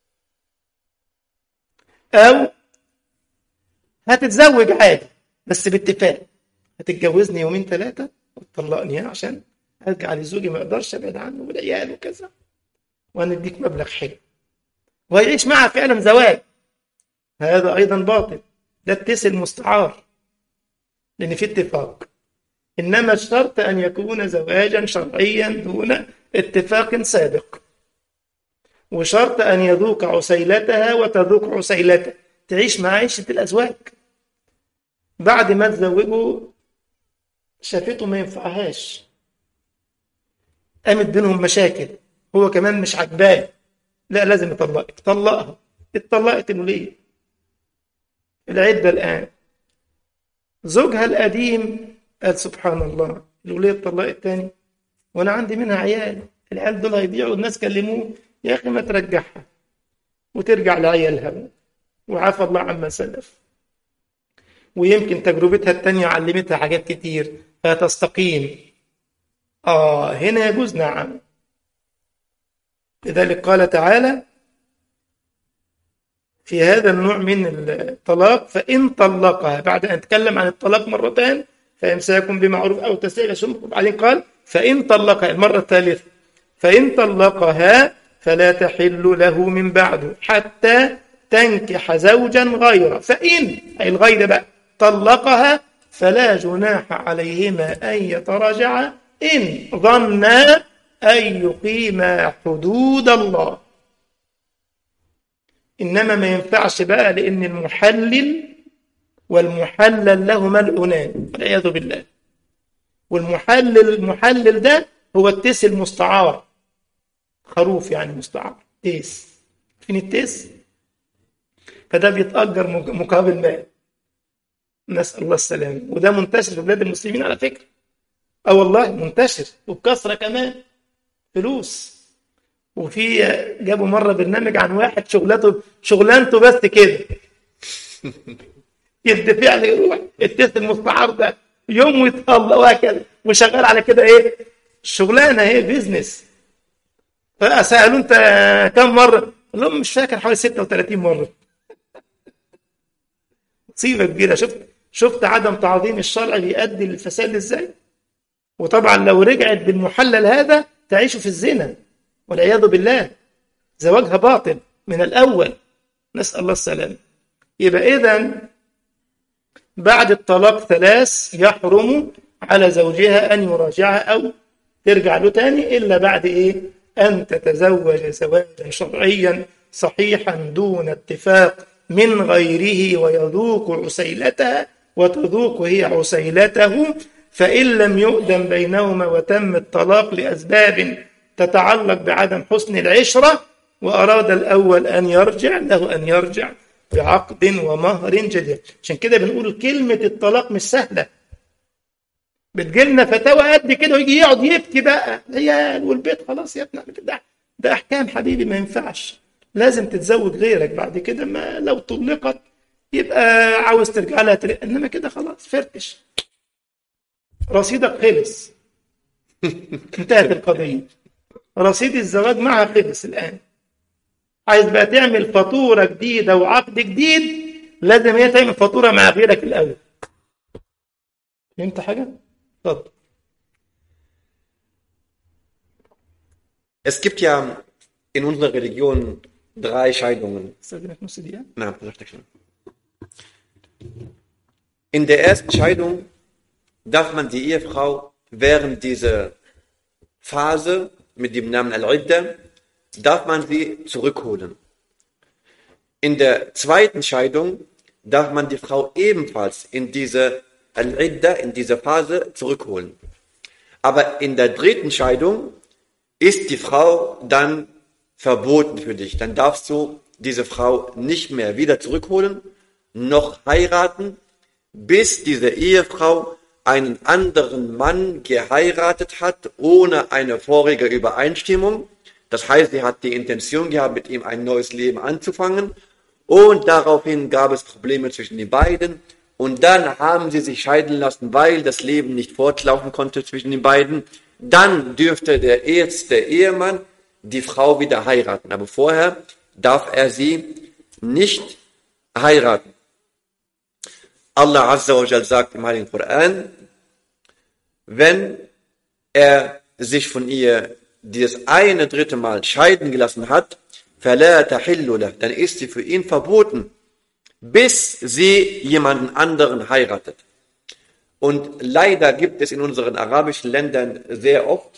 او هتتزوج عادي بس باتفاق هتتجوزني يومين ثلاثه وتطلقني عشان ارجع لزوجي ما اقدرش ابعد عنه والعيال وكذا ونديك مبلغ حلو ويعيش معها فعلا زواج هذا ايضا باطل ده التس المستعار لان في اتفاق انما الشرط ان يكون زواجا شرعيا دون اتفاق سابق وشرط ان يذوق عسيلتها وتذوق عسيلته تعيش مع عيشه الازواج بعد ما تزوجوا شافته ما ينفعهاش قامت بينهم مشاكل هو كمان مش عجباه لا لازم يطلقك طلقها اتطلقت الولية العدة الآن زوجها القديم قال سبحان الله الولية اتطلقت تاني وأنا عندي منها عيال العيال دول هيضيعوا الناس كلموه يا أخي ما ترجعها وترجع لعيالها وعافى الله عما سلف ويمكن تجربتها التانية علمتها حاجات كتير فتستقيم آه هنا يجوز نعم لذلك قال تعالى في هذا النوع من الطلاق فإن طلقها بعد أن تكلم عن الطلاق مرتين فإمساكم بمعروف أو تسريح وبعدين قال فإن طلقها المرة الثالثة فإن طلقها فلا تحل له من بعده حتى تنكح زوجا غيره فإن أي الغير بقى طلقها فلا جناح عليهما أن يتراجعا إن ظنا أن يقيما حدود الله إنما ما ينفعش بقى لأن المحلل والمحلل لهما الأنان والعياذ بالله والمحلل المحلل ده هو التيس المستعار خروف يعني مستعار تيس فين التيس فده بيتأجر مقابل مال نسأل الله السلامة وده منتشر في بلاد المسلمين على فكرة اه والله منتشر وبكثرة كمان فلوس وفي جابوا مرة برنامج عن واحد شغلته شغلانته بس كده يدفع له يروح التست المستعار ده يوم ويطلق وهكذا وشغال على كده ايه شغلانه ايه بيزنس فسالوه انت كم مره؟ قال لهم مش فاكر حوالي 36 مره مصيبه كبيره شفت شفت عدم تعظيم الشرع بيؤدي للفساد ازاي؟ وطبعا لو رجعت بالمحلل هذا تعيش في الزنا والعياذ بالله زواجها باطل من الاول نسال الله السلامه يبقى اذا بعد الطلاق ثلاث يحرم على زوجها أن يراجعها أو ترجع له تاني إلا بعد إيه أن تتزوج زواجا شرعيا صحيحا دون اتفاق من غيره ويذوق عسيلتها وتذوق هي عسيلته فإن لم يؤدم بينهما وتم الطلاق لأسباب تتعلق بعدم حسن العشرة وأراد الأول أن يرجع له أن يرجع بعقد ومهر جديد عشان كده بنقول كلمة الطلاق مش سهلة بتجيلنا فتاوى قد كده ويجي يقعد يبكي بقى عيال والبيت خلاص يا ابني ده, ده احكام حبيبي ما ينفعش لازم تتزوج غيرك بعد كده ما لو طلقت يبقى عاوز ترجع لها ترق. انما كده خلاص فركش رصيدك خلص انتهت القضيه رصيد الزواج معها خلص الان عايز بقى تعمل فاتوره جديده وعقد جديد لازم هي تعمل فاتوره مع غيرك الاول فهمت حاجه؟ اتفضل Es gibt ja in unserer Religion drei Scheidungen. استاذنك نص دقيقه Na, sag ich schon. In der ersten Scheidung darf man die Ehefrau während dieser Phase mit dem Namen Al-Idda, darf man sie zurückholen. In der zweiten Scheidung darf man die Frau ebenfalls in diese Al-Idda, in dieser Phase zurückholen. Aber in der dritten Scheidung ist die Frau dann verboten für dich. Dann darfst du diese Frau nicht mehr wieder zurückholen, noch heiraten, bis diese Ehefrau einen anderen Mann geheiratet hat, ohne eine vorige Übereinstimmung. Das heißt, sie hat die Intention gehabt, mit ihm ein neues Leben anzufangen. Und daraufhin gab es Probleme zwischen den beiden. Und dann haben sie sich scheiden lassen, weil das Leben nicht fortlaufen konnte zwischen den beiden. Dann dürfte der erste Ehemann die Frau wieder heiraten. Aber vorher darf er sie nicht heiraten. Allah Azza wa Jal sagt im Heiligen Koran, wenn er sich von ihr dieses eine dritte Mal scheiden gelassen hat, فَلَا تَحِلُّ لَهُ, dann ist sie für ihn verboten, bis sie jemanden anderen heiratet. Und leider gibt es in unseren arabischen Ländern sehr oft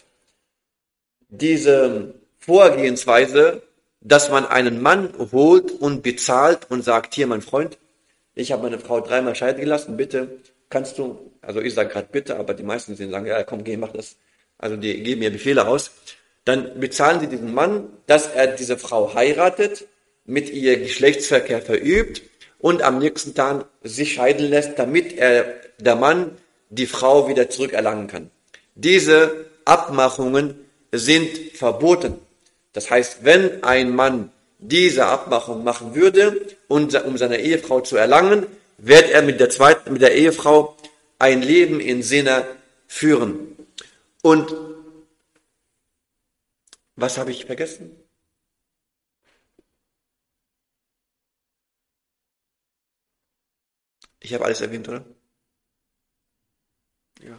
diese Vorgehensweise, dass man einen Mann holt und bezahlt und sagt, hier mein Freund, ich habe meine Frau dreimal scheiden gelassen, bitte kannst du, also ich sage gerade bitte, aber die meisten sind sagen, ja komm, geh, mach das. Also die geben mir Befehle aus. Dann bezahlen sie diesen Mann, dass er diese Frau heiratet, mit ihr Geschlechtsverkehr verübt und am nächsten Tag sich scheiden lässt, damit er, der Mann, die Frau wieder zurückerlangen kann. Diese Abmachungen sind verboten. Das heißt, wenn ein Mann diese Abmachung machen würde, um seine Ehefrau zu erlangen, wird er mit der zweiten, mit der Ehefrau ein Leben in Sinne führen. Und Was habe ich vergessen? Ich habe alles erwähnt, oder? Ja.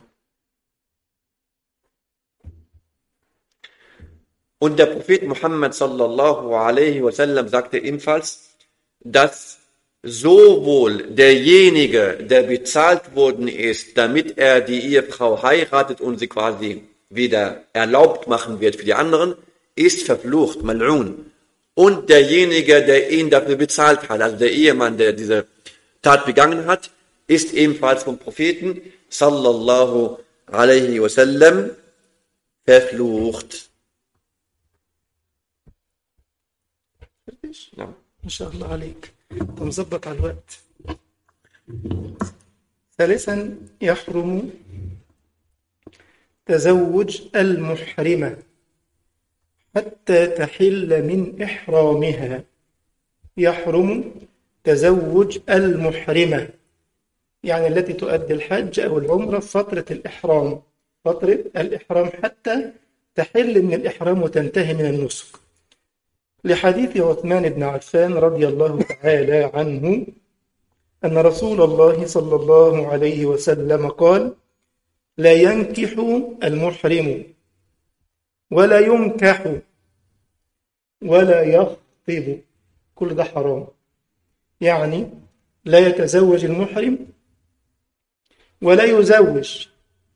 Und der Prophet Muhammad sallallahu alaihi wasallam sagte ebenfalls, dass sowohl derjenige, der bezahlt worden ist, damit er die Ehefrau heiratet und sie quasi wieder erlaubt machen wird für die anderen, ist verflucht, mal'un. Und derjenige, der ihn dafür bezahlt hat, also der Ehemann, der diese Tat begangen hat, ist ebenfalls vom Propheten sallallahu alaihi wasallam verflucht. ما شاء الله عليك انت مظبط على الوقت ثالثا يحرم تزوج المحرمة حتى تحل من إحرامها يحرم تزوج المحرمة يعني التي تؤدي الحج أو العمرة في فترة الإحرام فترة الإحرام حتى تحل من الإحرام وتنتهي من النسك لحديث عثمان بن عفان رضي الله تعالى عنه أن رسول الله صلى الله عليه وسلم قال لا ينكح المحرم ولا ينكح ولا يخطب كل ده حرام يعني لا يتزوج المحرم ولا يزوج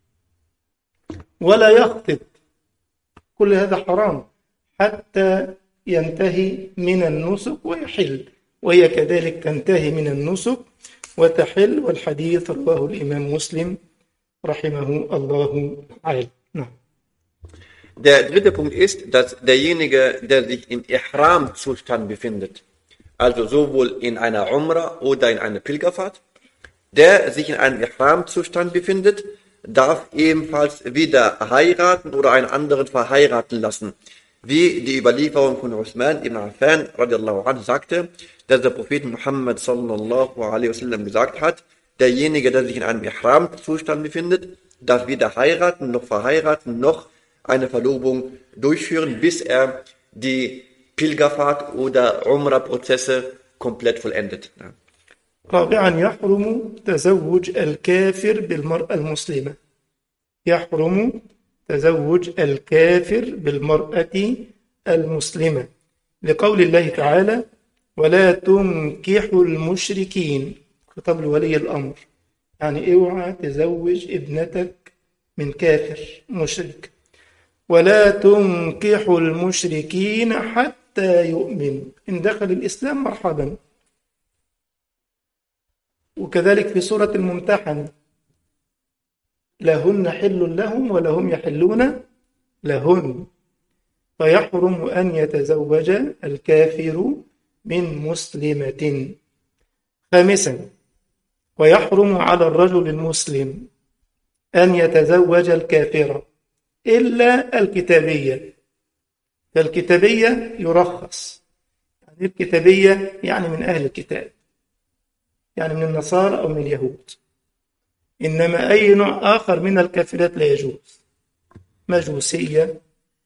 ولا يخطب كل هذا حرام حتى ينتهي من النسك ويحل وهي كذلك تنتهي من النسك وتحل والحديث رواه الإمام مسلم رحمه الله تعالى نعم Der dritte Punkt ist, dass derjenige, der sich im Ihram-Zustand befindet, also sowohl in einer Umrah oder in einer Pilgerfahrt, der sich in einem Ihram-Zustand befindet, darf ebenfalls wieder heiraten oder einen anderen verheiraten lassen. Wie die Überlieferung von Uthman ibn Affan radiallahu anhu sagte, dass der Prophet Muhammad sallallahu alaihi wasallam gesagt hat, derjenige, der sich in einem Ihram-Zustand befindet, darf weder heiraten, noch verheiraten, noch eine Verlobung durchführen, bis er die Pilgerfahrt oder Umrah-Prozesse komplett vollendet. Ja. رابعا يحرم تزوج الكافر بالمرأة المسلمة يحرم تزوج الكافر بالمرأة المسلمة لقول الله تعالى ولا تنكحوا المشركين خطاب لولي الأمر يعني اوعى تزوج ابنتك من كافر مشرك ولا تنكحوا المشركين حتى يؤمنوا إن دخل الإسلام مرحبا وكذلك في سورة الممتحن لهن حل لهم ولهم يحلون لهن فيحرم أن يتزوج الكافر من مسلمة خامسا ويحرم على الرجل المسلم أن يتزوج الكافرة إلا الكتابية فالكتابية يرخص يعني الكتابية يعني من أهل الكتاب يعني من النصارى أو من اليهود إنما أي نوع آخر من الكافرات لا يجوز مجوسية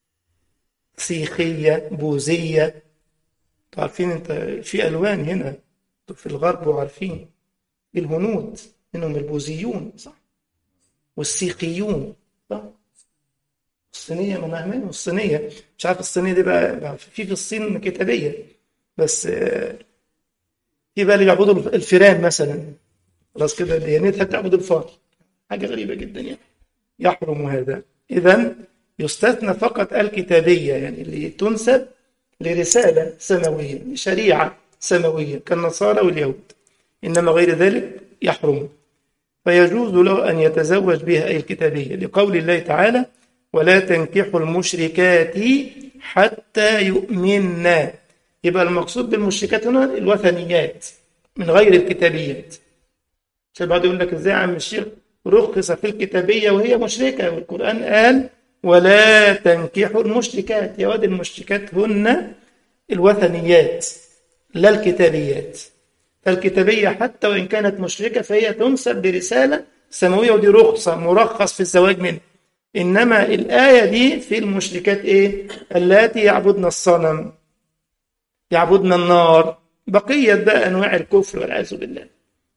سيخية بوذية عارفين انت في ألوان هنا في الغرب وعارفين الهنود منهم البوذيون صح والسيخيون صح الصينية ما نعمل الصينية مش عارف الصينية دي بقى في في الصين كتابية بس في بقى اللي بيعبدوا الفيران مثلا خلاص كده ديانتها تعبد الفار حاجة غريبة جدا يعني يحرم هذا إذا يستثنى فقط الكتابية يعني اللي تنسب لرسالة سماوية لشريعة سماوية كالنصارى واليهود إنما غير ذلك يحرم فيجوز له أن يتزوج بها أي الكتابية لقول الله تعالى ولا تنكحوا المشركات حتى يؤمنن يبقى المقصود بالمشركات هنا الوثنيات من غير الكتابيات عشان بعد يقول لك ازاي يا عم الشيخ رخص في الكتابيه وهي مشركه والقران قال ولا تنكحوا المشركات يا واد المشركات هن الوثنيات لا الكتابيات فالكتابيه حتى وان كانت مشركه فهي تنسب برساله سماويه ودي رخصه مرخص في الزواج منها إنما الآية دي في المشركات إيه اللاتي يعبدن الصنم يعبدن النار بقية بقى أنواع الكفر والعياذ بالله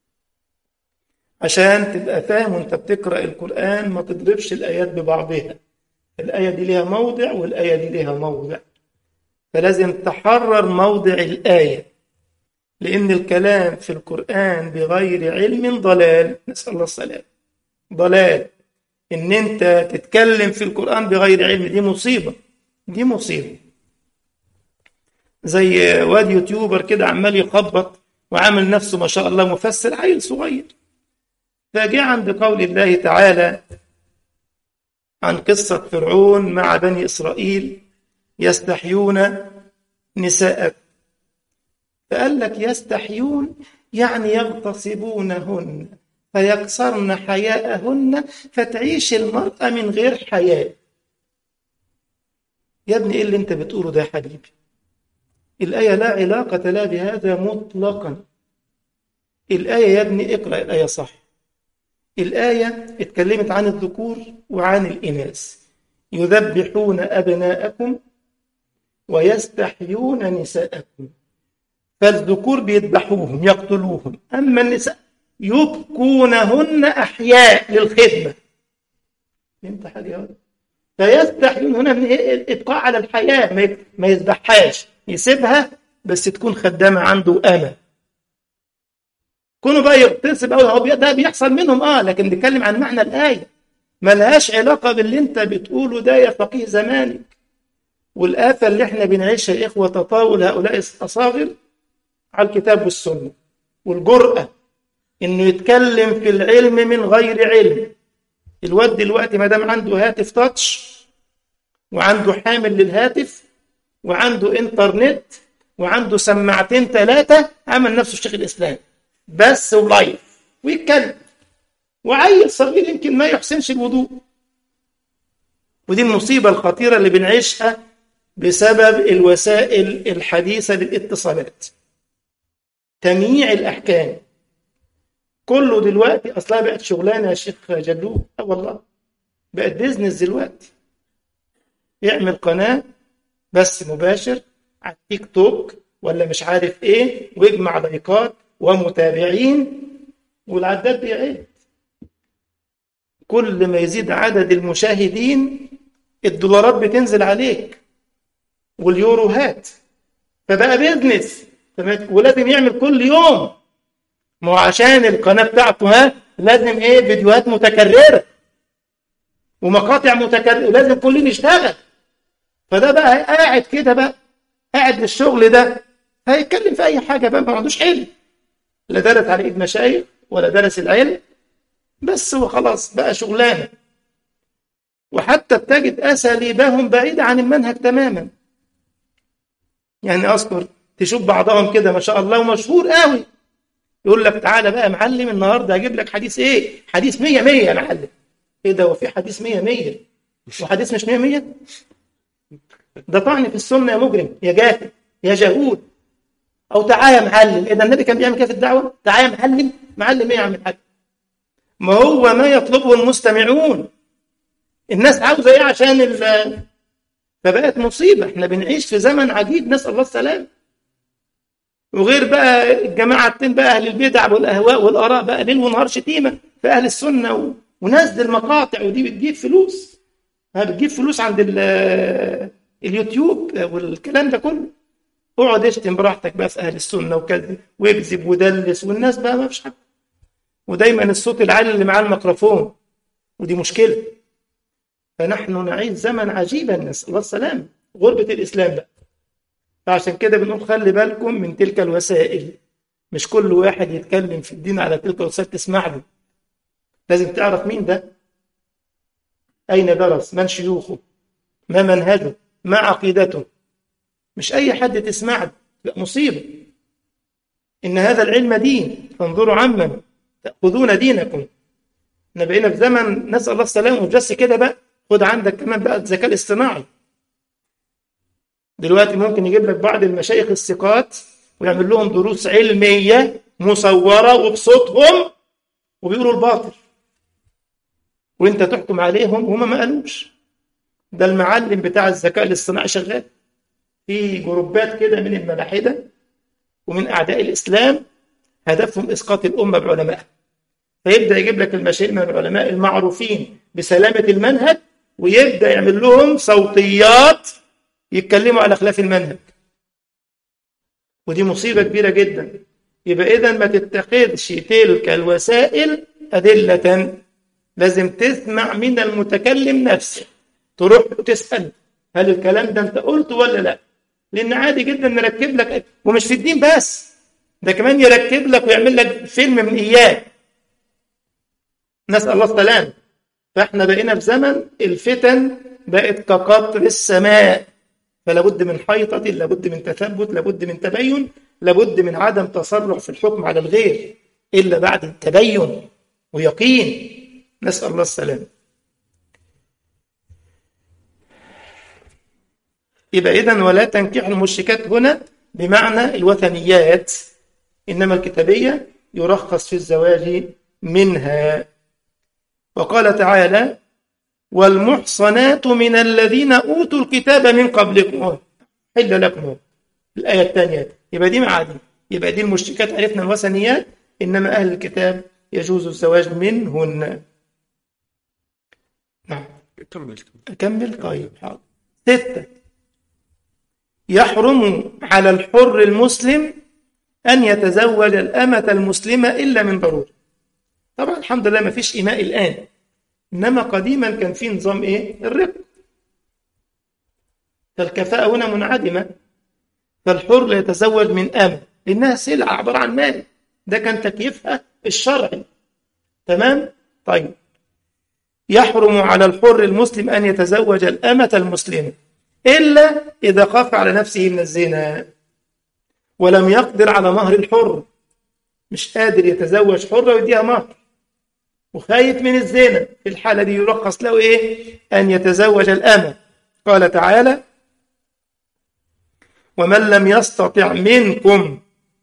عشان تبقى فاهم وانت بتقرأ القرآن ما تضربش الآيات ببعضها الآية دي ليها موضع والآية دي ليها موضع فلازم تحرر موضع الآية لأن الكلام في القرآن بغير علم ضلال نسأل الله السلام ضلال إن أنت تتكلم في القرآن بغير علم دي مصيبة دي مصيبة زي واد يوتيوبر كده عمال يخبط وعامل نفسه ما شاء الله مفسر عيل صغير فجاء عند قول الله تعالى عن قصة فرعون مع بني إسرائيل يستحيون نساء فقال لك يستحيون يعني يغتصبونهن فيكسرن حياءهن فتعيش المرأة من غير حياء يا ابني ايه اللي انت بتقوله ده يا حبيبي الآية لا علاقة لا بهذا مطلقا الآية يا ابني اقرأ الآية صح الآية اتكلمت عن الذكور وعن الإناث يذبحون أبناءكم ويستحيون نساءكم فالذكور بيذبحوهم يقتلوهم أما النساء يبكونهن أحياء للخدمة فهمت حاجة يا ولد؟ فيستحيون هنا من الإبقاء على الحياة ما يذبحهاش يسيبها بس تكون خدامة عنده أنا كونوا بقى يغتصب أو هو ده بيحصل منهم آه لكن بيتكلم عن معنى الآية ملهاش علاقة باللي أنت بتقوله ده يا فقيه زمانك والآفة اللي احنا بنعيشها يا إخوة تطاول هؤلاء الأصاغر على الكتاب والسنة والجرأة إنه يتكلم في العلم من غير علم الواد دلوقتي ما دام عنده هاتف تاتش وعنده حامل للهاتف وعنده انترنت وعنده سماعتين ثلاثة عمل نفسه شيخ الإسلام بس ولايف ويتكلم وعيل صغير يمكن ما يحسنش الوضوء ودي المصيبة الخطيرة اللي بنعيشها بسبب الوسائل الحديثة للاتصالات تمييع الأحكام كله دلوقتي أصلا بقت شغلانة يا شيخ جلوب أه والله بقت بيزنس دلوقتي يعمل قناة بس مباشر على التيك توك ولا مش عارف ايه ويجمع لايكات ومتابعين والعداد بيعد كل ما يزيد عدد المشاهدين الدولارات بتنزل عليك واليوروهات فبقى بيزنس ولازم يعمل كل يوم ما هو عشان القناه بتاعته ها لازم ايه فيديوهات متكرره ومقاطع متكرره ولازم كل يوم يشتغل فده بقى قاعد كده بقى قاعد للشغل ده هيتكلم في اي حاجه بقى ما عندوش علم لا درس على ايد مشايخ ولا درس العلم بس هو خلاص بقى شغلانه وحتى تجد اساليبهم بعيده عن المنهج تماما يعني اذكر تشوف بعضهم كده ما شاء الله ومشهور قوي يقول لك تعالى بقى يا معلم النهارده هجيب لك حديث ايه حديث 100 100 يا معلم ايه ده وفي حديث 100 100 وحديث مش 100 100 ده طعن في السنه يا مجرم يا جاهل يا جهود او تعالى يا معلم ايه ده النبي كان بيعمل كده في الدعوه تعالى يا معلم معلم ايه يا عم الحاج ما هو ما يطلبه المستمعون الناس عاوزه ايه عشان ال فبقت مصيبه احنا بنعيش في زمن عجيب نسال الله السلامه وغير بقى الجماعة التين بقى أهل البدع والأهواء والآراء بقى ليل ونهار شتيمة في أهل السنة و... ونزل مقاطع ودي بتجيب فلوس ها بتجيب فلوس عند ال... اليوتيوب والكلام ده كله اقعد اشتم براحتك بقى في أهل السنة وكذب واكذب ودلس والناس بقى ما فيش حاجة ودايما الصوت العالي اللي معاه الميكروفون ودي مشكلة فنحن نعيش زمن عجيبا نسأل الله السلامة غربة الإسلام بقى فعشان كده بنقول خلي بالكم من تلك الوسائل مش كل واحد يتكلم في الدين على تلك الوسائل تسمع له لازم تعرف مين ده أين درس من شيوخه ما منهجه ما عقيدته مش أي حد تسمع له لا مصيبة إن هذا العلم دين فانظروا عمن تأخذون دينكم احنا بقينا في زمن نسأل الله السلامة ومش بس كده بقى خد عندك كمان بقى الذكاء الاصطناعي دلوقتي ممكن يجيب لك بعض المشايخ الثقات ويعمل لهم دروس علمية مصورة وبصوتهم وبيقولوا الباطل وانت تحكم عليهم وهما ما قالوش ده المعلم بتاع الذكاء الاصطناعي شغال في جروبات كده من الملاحدة ومن أعداء الإسلام هدفهم إسقاط الأمة بعلمائها فيبدأ يجيب لك المشايخ من العلماء المعروفين بسلامة المنهج ويبدأ يعمل لهم صوتيات يتكلموا على خلاف المنهج ودي مصيبة كبيرة جدا يبقى إذا ما تتخذش تلك الوسائل أدلة لازم تسمع من المتكلم نفسه تروح وتسأل هل الكلام ده أنت قلته ولا لا لأن عادي جدا نركب لك ومش في الدين بس ده كمان يركب لك ويعمل لك فيلم من إياه نسأل الله السلام فإحنا بقينا في زمن الفتن بقت كقطر السماء فلا بد من حيطة لابد من تثبت لابد من تبين لابد من عدم تسرع في الحكم على الغير إلا بعد التبين ويقين نسأل الله السلام يبقى إذن ولا تنكح المشركات هنا بمعنى الوثنيات إنما الكتابية يرخص في الزواج منها وقال تعالى والمحصنات من الذين أوتوا الكتاب من قبلكم حل لكم الآية الثانية يبقى دي معادي يبقى دي المشركات عرفنا الوثنيات إنما أهل الكتاب يجوز الزواج منهن نعم كمل أكمل طيب حاضر ستة يحرم على الحر المسلم أن يتزوج الأمة المسلمة إلا من ضرورة طبعا الحمد لله ما فيش إماء الآن إنما قديما كان في نظام إيه الرق فالكفاءة هنا منعدمة فالحر لا يتزوج من أمة لأنها سلعة عبارة عن مال ده كان تكييفها الشرعي تمام طيب يحرم على الحر المسلم أن يتزوج الأمة المسلمة إلا إذا خاف على نفسه من الزنا ولم يقدر على مهر الحر مش قادر يتزوج حرة ويديها مهر وخايف من الزنا في الحالة دي يرخص له إيه أن يتزوج الأمة قال تعالى ومن لم يستطع منكم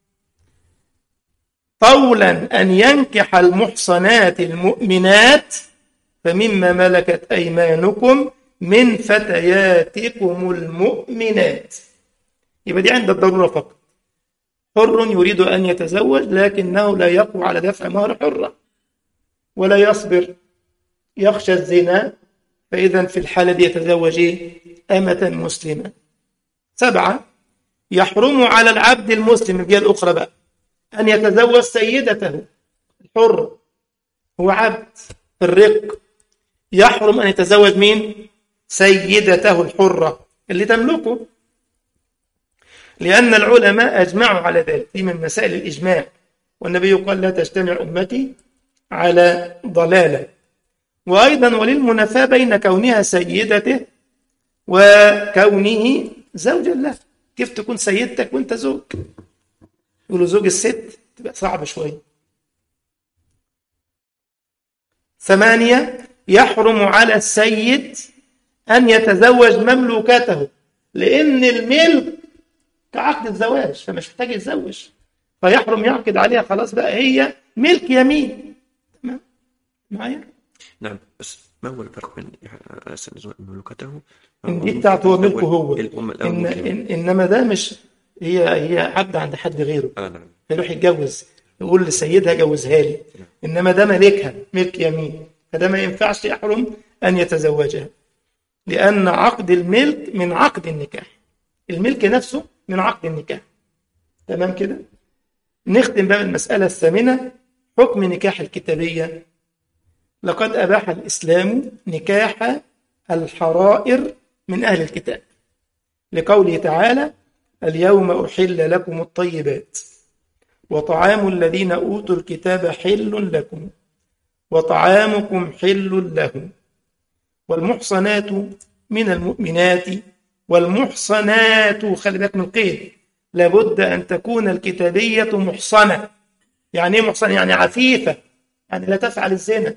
قولا أن ينكح المحصنات المؤمنات فمما ملكت أيمانكم من فتياتكم المؤمنات يبقى دي عند الضرورة فقط حر يريد أن يتزوج لكنه لا يقوى على دفع مهر حرة ولا يصبر يخشى الزنا فإذا في الحالة دي يتزوج أمة مسلمة سبعة يحرم على العبد المسلم الجهة الأخرى بقى أن يتزوج سيدته الحر هو عبد في الرق يحرم أن يتزوج مين؟ سيدته الحرة اللي تملكه لأن العلماء أجمعوا على ذلك دي من مسائل الإجماع والنبي قال لا تجتمع أمتي على ضلالة وأيضا وللمنافاة بين كونها سيدته وكونه زوجا له كيف تكون سيدتك وانت زوج يقولوا زوج الست تبقى صعبة شوية ثمانية يحرم على السيد أن يتزوج مملوكته لأن الملك كعقد الزواج فمش محتاج يتزوج فيحرم يعقد عليها خلاص بقى هي ملك يمين تمام معايا نعم بس ما هو الفرق بين يستلزم مملكته إن دي بتاعته هو ملكه هو الأم الأول إن ممكن- إن إنما ده مش هي هي عبد عند حد غيره آه نعم فيروح يتجوز يقول لسيدها جوزها لي انما ده ملكها ملك يمين فده ما ينفعش يحرم ان يتزوجها لان عقد الملك من عقد النكاح الملك نفسه من عقد النكاح تمام كده نختم بقى المسألة الثامنة حكم نكاح الكتابية لقد أباح الإسلام نكاح الحرائر من أهل الكتاب لقوله تعالى اليوم أحل لكم الطيبات وطعام الذين أوتوا الكتاب حل لكم وطعامكم حل لهم والمحصنات من المؤمنات والمحصنات خلي بالك من قيد لابد أن تكون الكتابية محصنة يعني ايه محصنة؟ يعني عفيفة يعني لا تفعل الزنا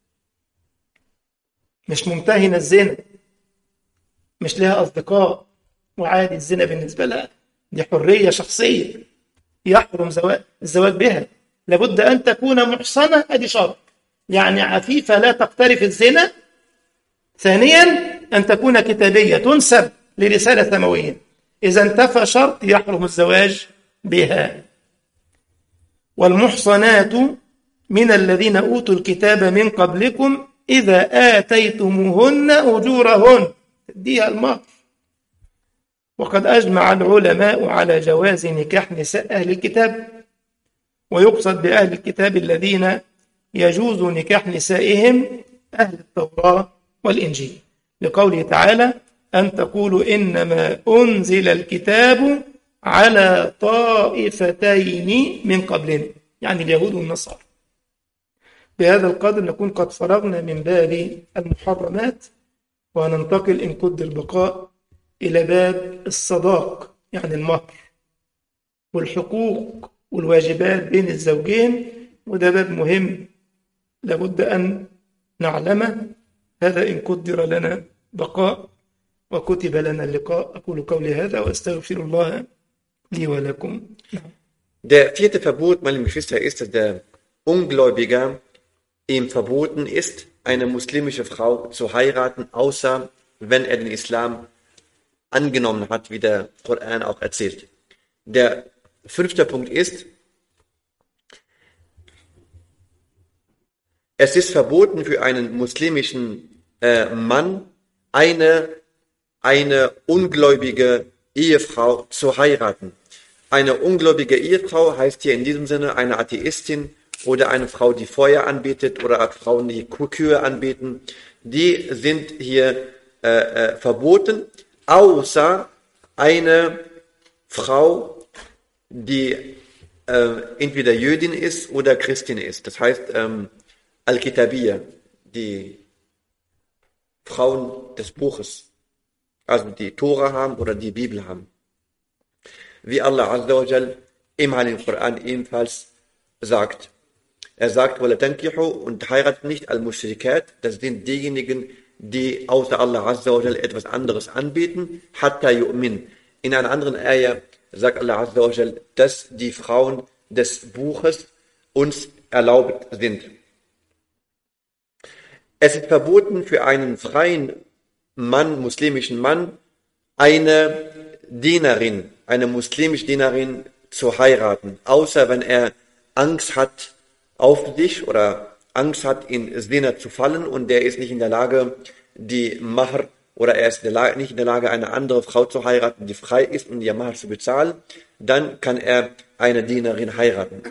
مش ممتهنة الزنا مش لها أصدقاء وعادي الزنا بالنسبة لها دي حرية شخصية يحرم زواج الزواج بها لابد أن تكون محصنة أدي شرط يعني عفيفة لا تقترف الزنا ثانيا أن تكون كتابية تنسب لرسالة سماوية إذا انتفى شرط يحرم الزواج بها والمحصنات من الذين أوتوا الكتاب من قبلكم إذا آتيتموهن أجورهن تديها المهر وقد أجمع العلماء على جواز نكاح نساء أهل الكتاب ويقصد بأهل الكتاب الذين يجوز نكاح نسائهم أهل التوراة والإنجيل لقوله تعالى أن تقولوا إنما أنزل الكتاب على طائفتين من قبلنا يعني اليهود والنصارى بهذا القدر نكون قد فرغنا من باب المحرمات وننتقل إن قدر البقاء إلى باب الصداق يعني المهر والحقوق والواجبات بين الزوجين وده باب مهم لابد أن نعلمه هذا إن قدر لنا بقاء وكتب لنا اللقاء أقول قولي هذا وأستغفر الله لي ولكم Der vierte Verbot, meine Geschwister, ist, dass der Ungläubiger ihm verboten ist, eine muslimische Frau zu heiraten, außer wenn er den Islam angenommen hat, wie der Koran auch erzählt. Der fünfte Punkt ist, es ist verboten für einen muslimischen äh, Mann, eine, eine ungläubige Ehefrau zu heiraten. Eine ungläubige Ehefrau heißt hier in diesem Sinne eine Atheistin oder eine Frau, die Feuer anbietet oder Frauen, die Kühe anbieten. Die sind hier äh, äh, verboten, außer eine Frau, die äh, entweder Jüdin ist oder Christin ist. Das heißt, ähm, Al-Kitabiyya, die Frauen des Buches, also die Tora haben oder die Bibel haben. Wie Allah Azza wa Jal im Heiligen Koran ebenfalls sagt. Er sagt, وَلَا تَنْكِحُوا und heiratet nicht al-Mushrikat, das sind diejenigen, die außer Allah Azza wa Jal etwas anderes anbieten, hatta yu'min. In einer anderen Ayah sagt Allah Azza wa Jal, dass die Frauen des Buches uns erlaubt sind. Es ist verboten für einen freien Mann, muslimischen Mann, eine Dienerin, eine muslimische Dienerin zu heiraten, außer wenn er Angst hat auf sich oder Angst hat, in Zina zu fallen und der ist nicht in der Lage, die Mahr oder er ist in der Lage, nicht in der Lage, eine andere Frau zu heiraten, die frei ist und ihr Mahr zu bezahlen, dann kann er eine Dienerin heiraten.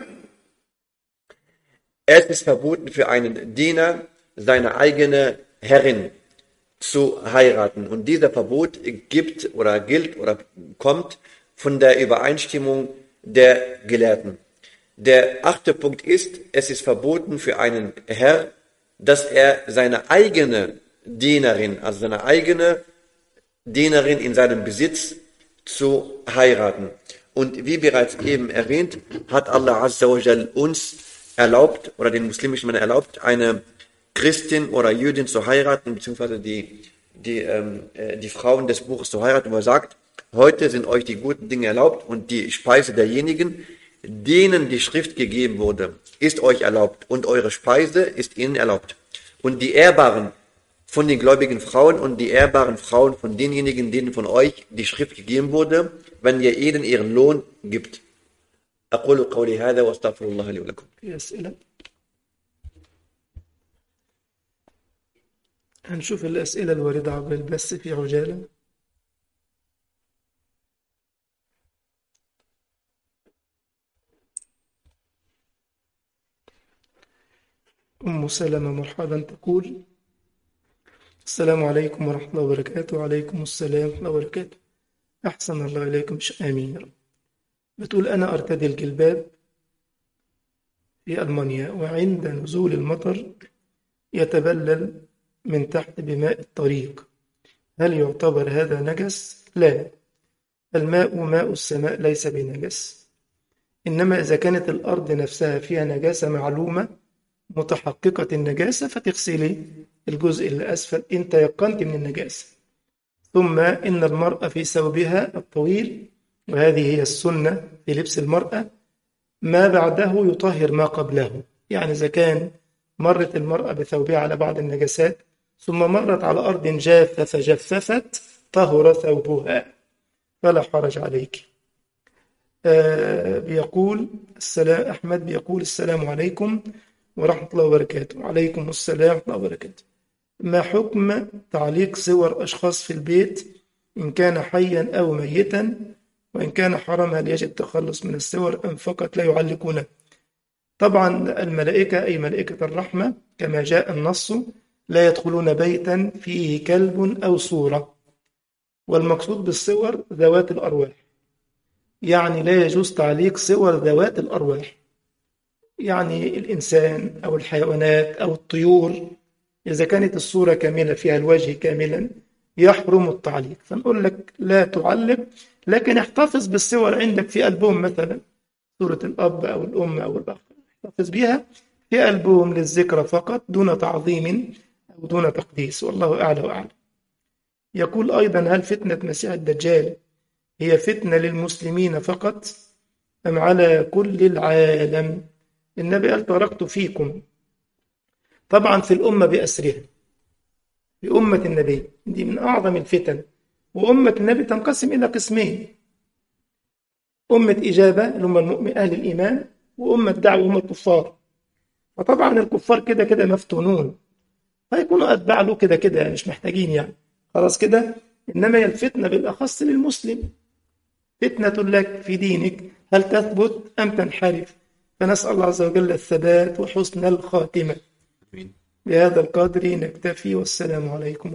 Es ist verboten für einen Diener, seine eigene Herrin zu heiraten. Und dieser Verbot gibt oder gilt oder kommt von der Übereinstimmung der Gelehrten. Der achte Punkt ist, es ist verboten für einen Herr, dass er seine eigene Dienerin, also seine eigene Dienerin in seinem Besitz zu heiraten. Und wie bereits eben erwähnt, hat Allah Azza wa Jal uns erlaubt oder den muslimischen Männern erlaubt, eine Christin oder Jüdin zu heiraten, beziehungsweise die, die, ähm, äh, die Frauen des Buches zu heiraten, wo er sagt, heute sind euch die guten Dinge erlaubt und die Speise derjenigen, denen die Schrift gegeben wurde, ist euch erlaubt und eure Speise ist ihnen erlaubt. Und die Ehrbaren von den gläubigen Frauen und die ehrbaren Frauen von denjenigen, denen von euch die Schrift gegeben wurde, wenn ihr ihnen ihren Lohn gibt. أقول قولي هذا وأستغفر الله لي ولكم. في أسئلة هنشوف الأسئلة الواردة عبر البث في عجالة أم سلمة مرحبا تقول السلام عليكم ورحمة الله وبركاته وعليكم السلام ورحمة الله وبركاته أحسن الله إليكم آمين يا رب بتقول أنا أرتدي الجلباب في ألمانيا وعند نزول المطر يتبلل من تحت بماء الطريق هل يعتبر هذا نجس؟ لا الماء ماء السماء ليس بنجس إنما إذا كانت الأرض نفسها فيها نجاسة معلومة متحققة النجاسة فتغسلي الجزء اللي أسفل إن تيقنت من النجاسة ثم إن المرأة في ثوبها الطويل وهذه هي السنة في لبس المرأة ما بعده يطهر ما قبله يعني إذا كان مرت المرأة بثوبها على بعض النجاسات ثم مرت على أرض جافة فجففت طهر ثوبها فلا حرج عليك آه بيقول السلام أحمد بيقول السلام عليكم ورحمة الله وبركاته وعليكم السلام ورحمة الله وبركاته ما حكم تعليق صور أشخاص في البيت إن كان حيا أو ميتا وإن كان حرام هل يجب التخلص من الصور أم فقط لا يعلقونه طبعا الملائكة أي ملائكة الرحمة كما جاء النص لا يدخلون بيتا فيه كلب أو صورة والمقصود بالصور ذوات الأرواح يعني لا يجوز تعليق صور ذوات الأرواح يعني الإنسان أو الحيوانات أو الطيور إذا كانت الصورة كاملة فيها الوجه كاملا يحرم التعليق فنقول لك لا تعلق لكن احتفظ بالصور عندك في ألبوم مثلا صورة الأب أو الأم أو الأخ احتفظ بها في ألبوم للذكرى فقط دون تعظيم أو دون تقديس والله أعلى وأعلم يقول أيضا هل فتنة مسيح الدجال هي فتنة للمسلمين فقط أم على كل العالم النبي قال تركت فيكم طبعا في الأمة بأسرها في أمة النبي دي من أعظم الفتن وأمة النبي تنقسم إلى قسمين أمة إجابة اللي هم المؤمن أهل الإيمان وأمة دعوة هم الكفار فطبعا الكفار كده كده مفتونون فيكونوا أتباع له كده كده يعني مش محتاجين يعني خلاص كده إنما هي الفتنة بالأخص للمسلم فتنة لك في دينك هل تثبت أم تنحرف فنسأل الله عز وجل الثبات وحسن الخاتمة بهذا القدر نكتفي والسلام عليكم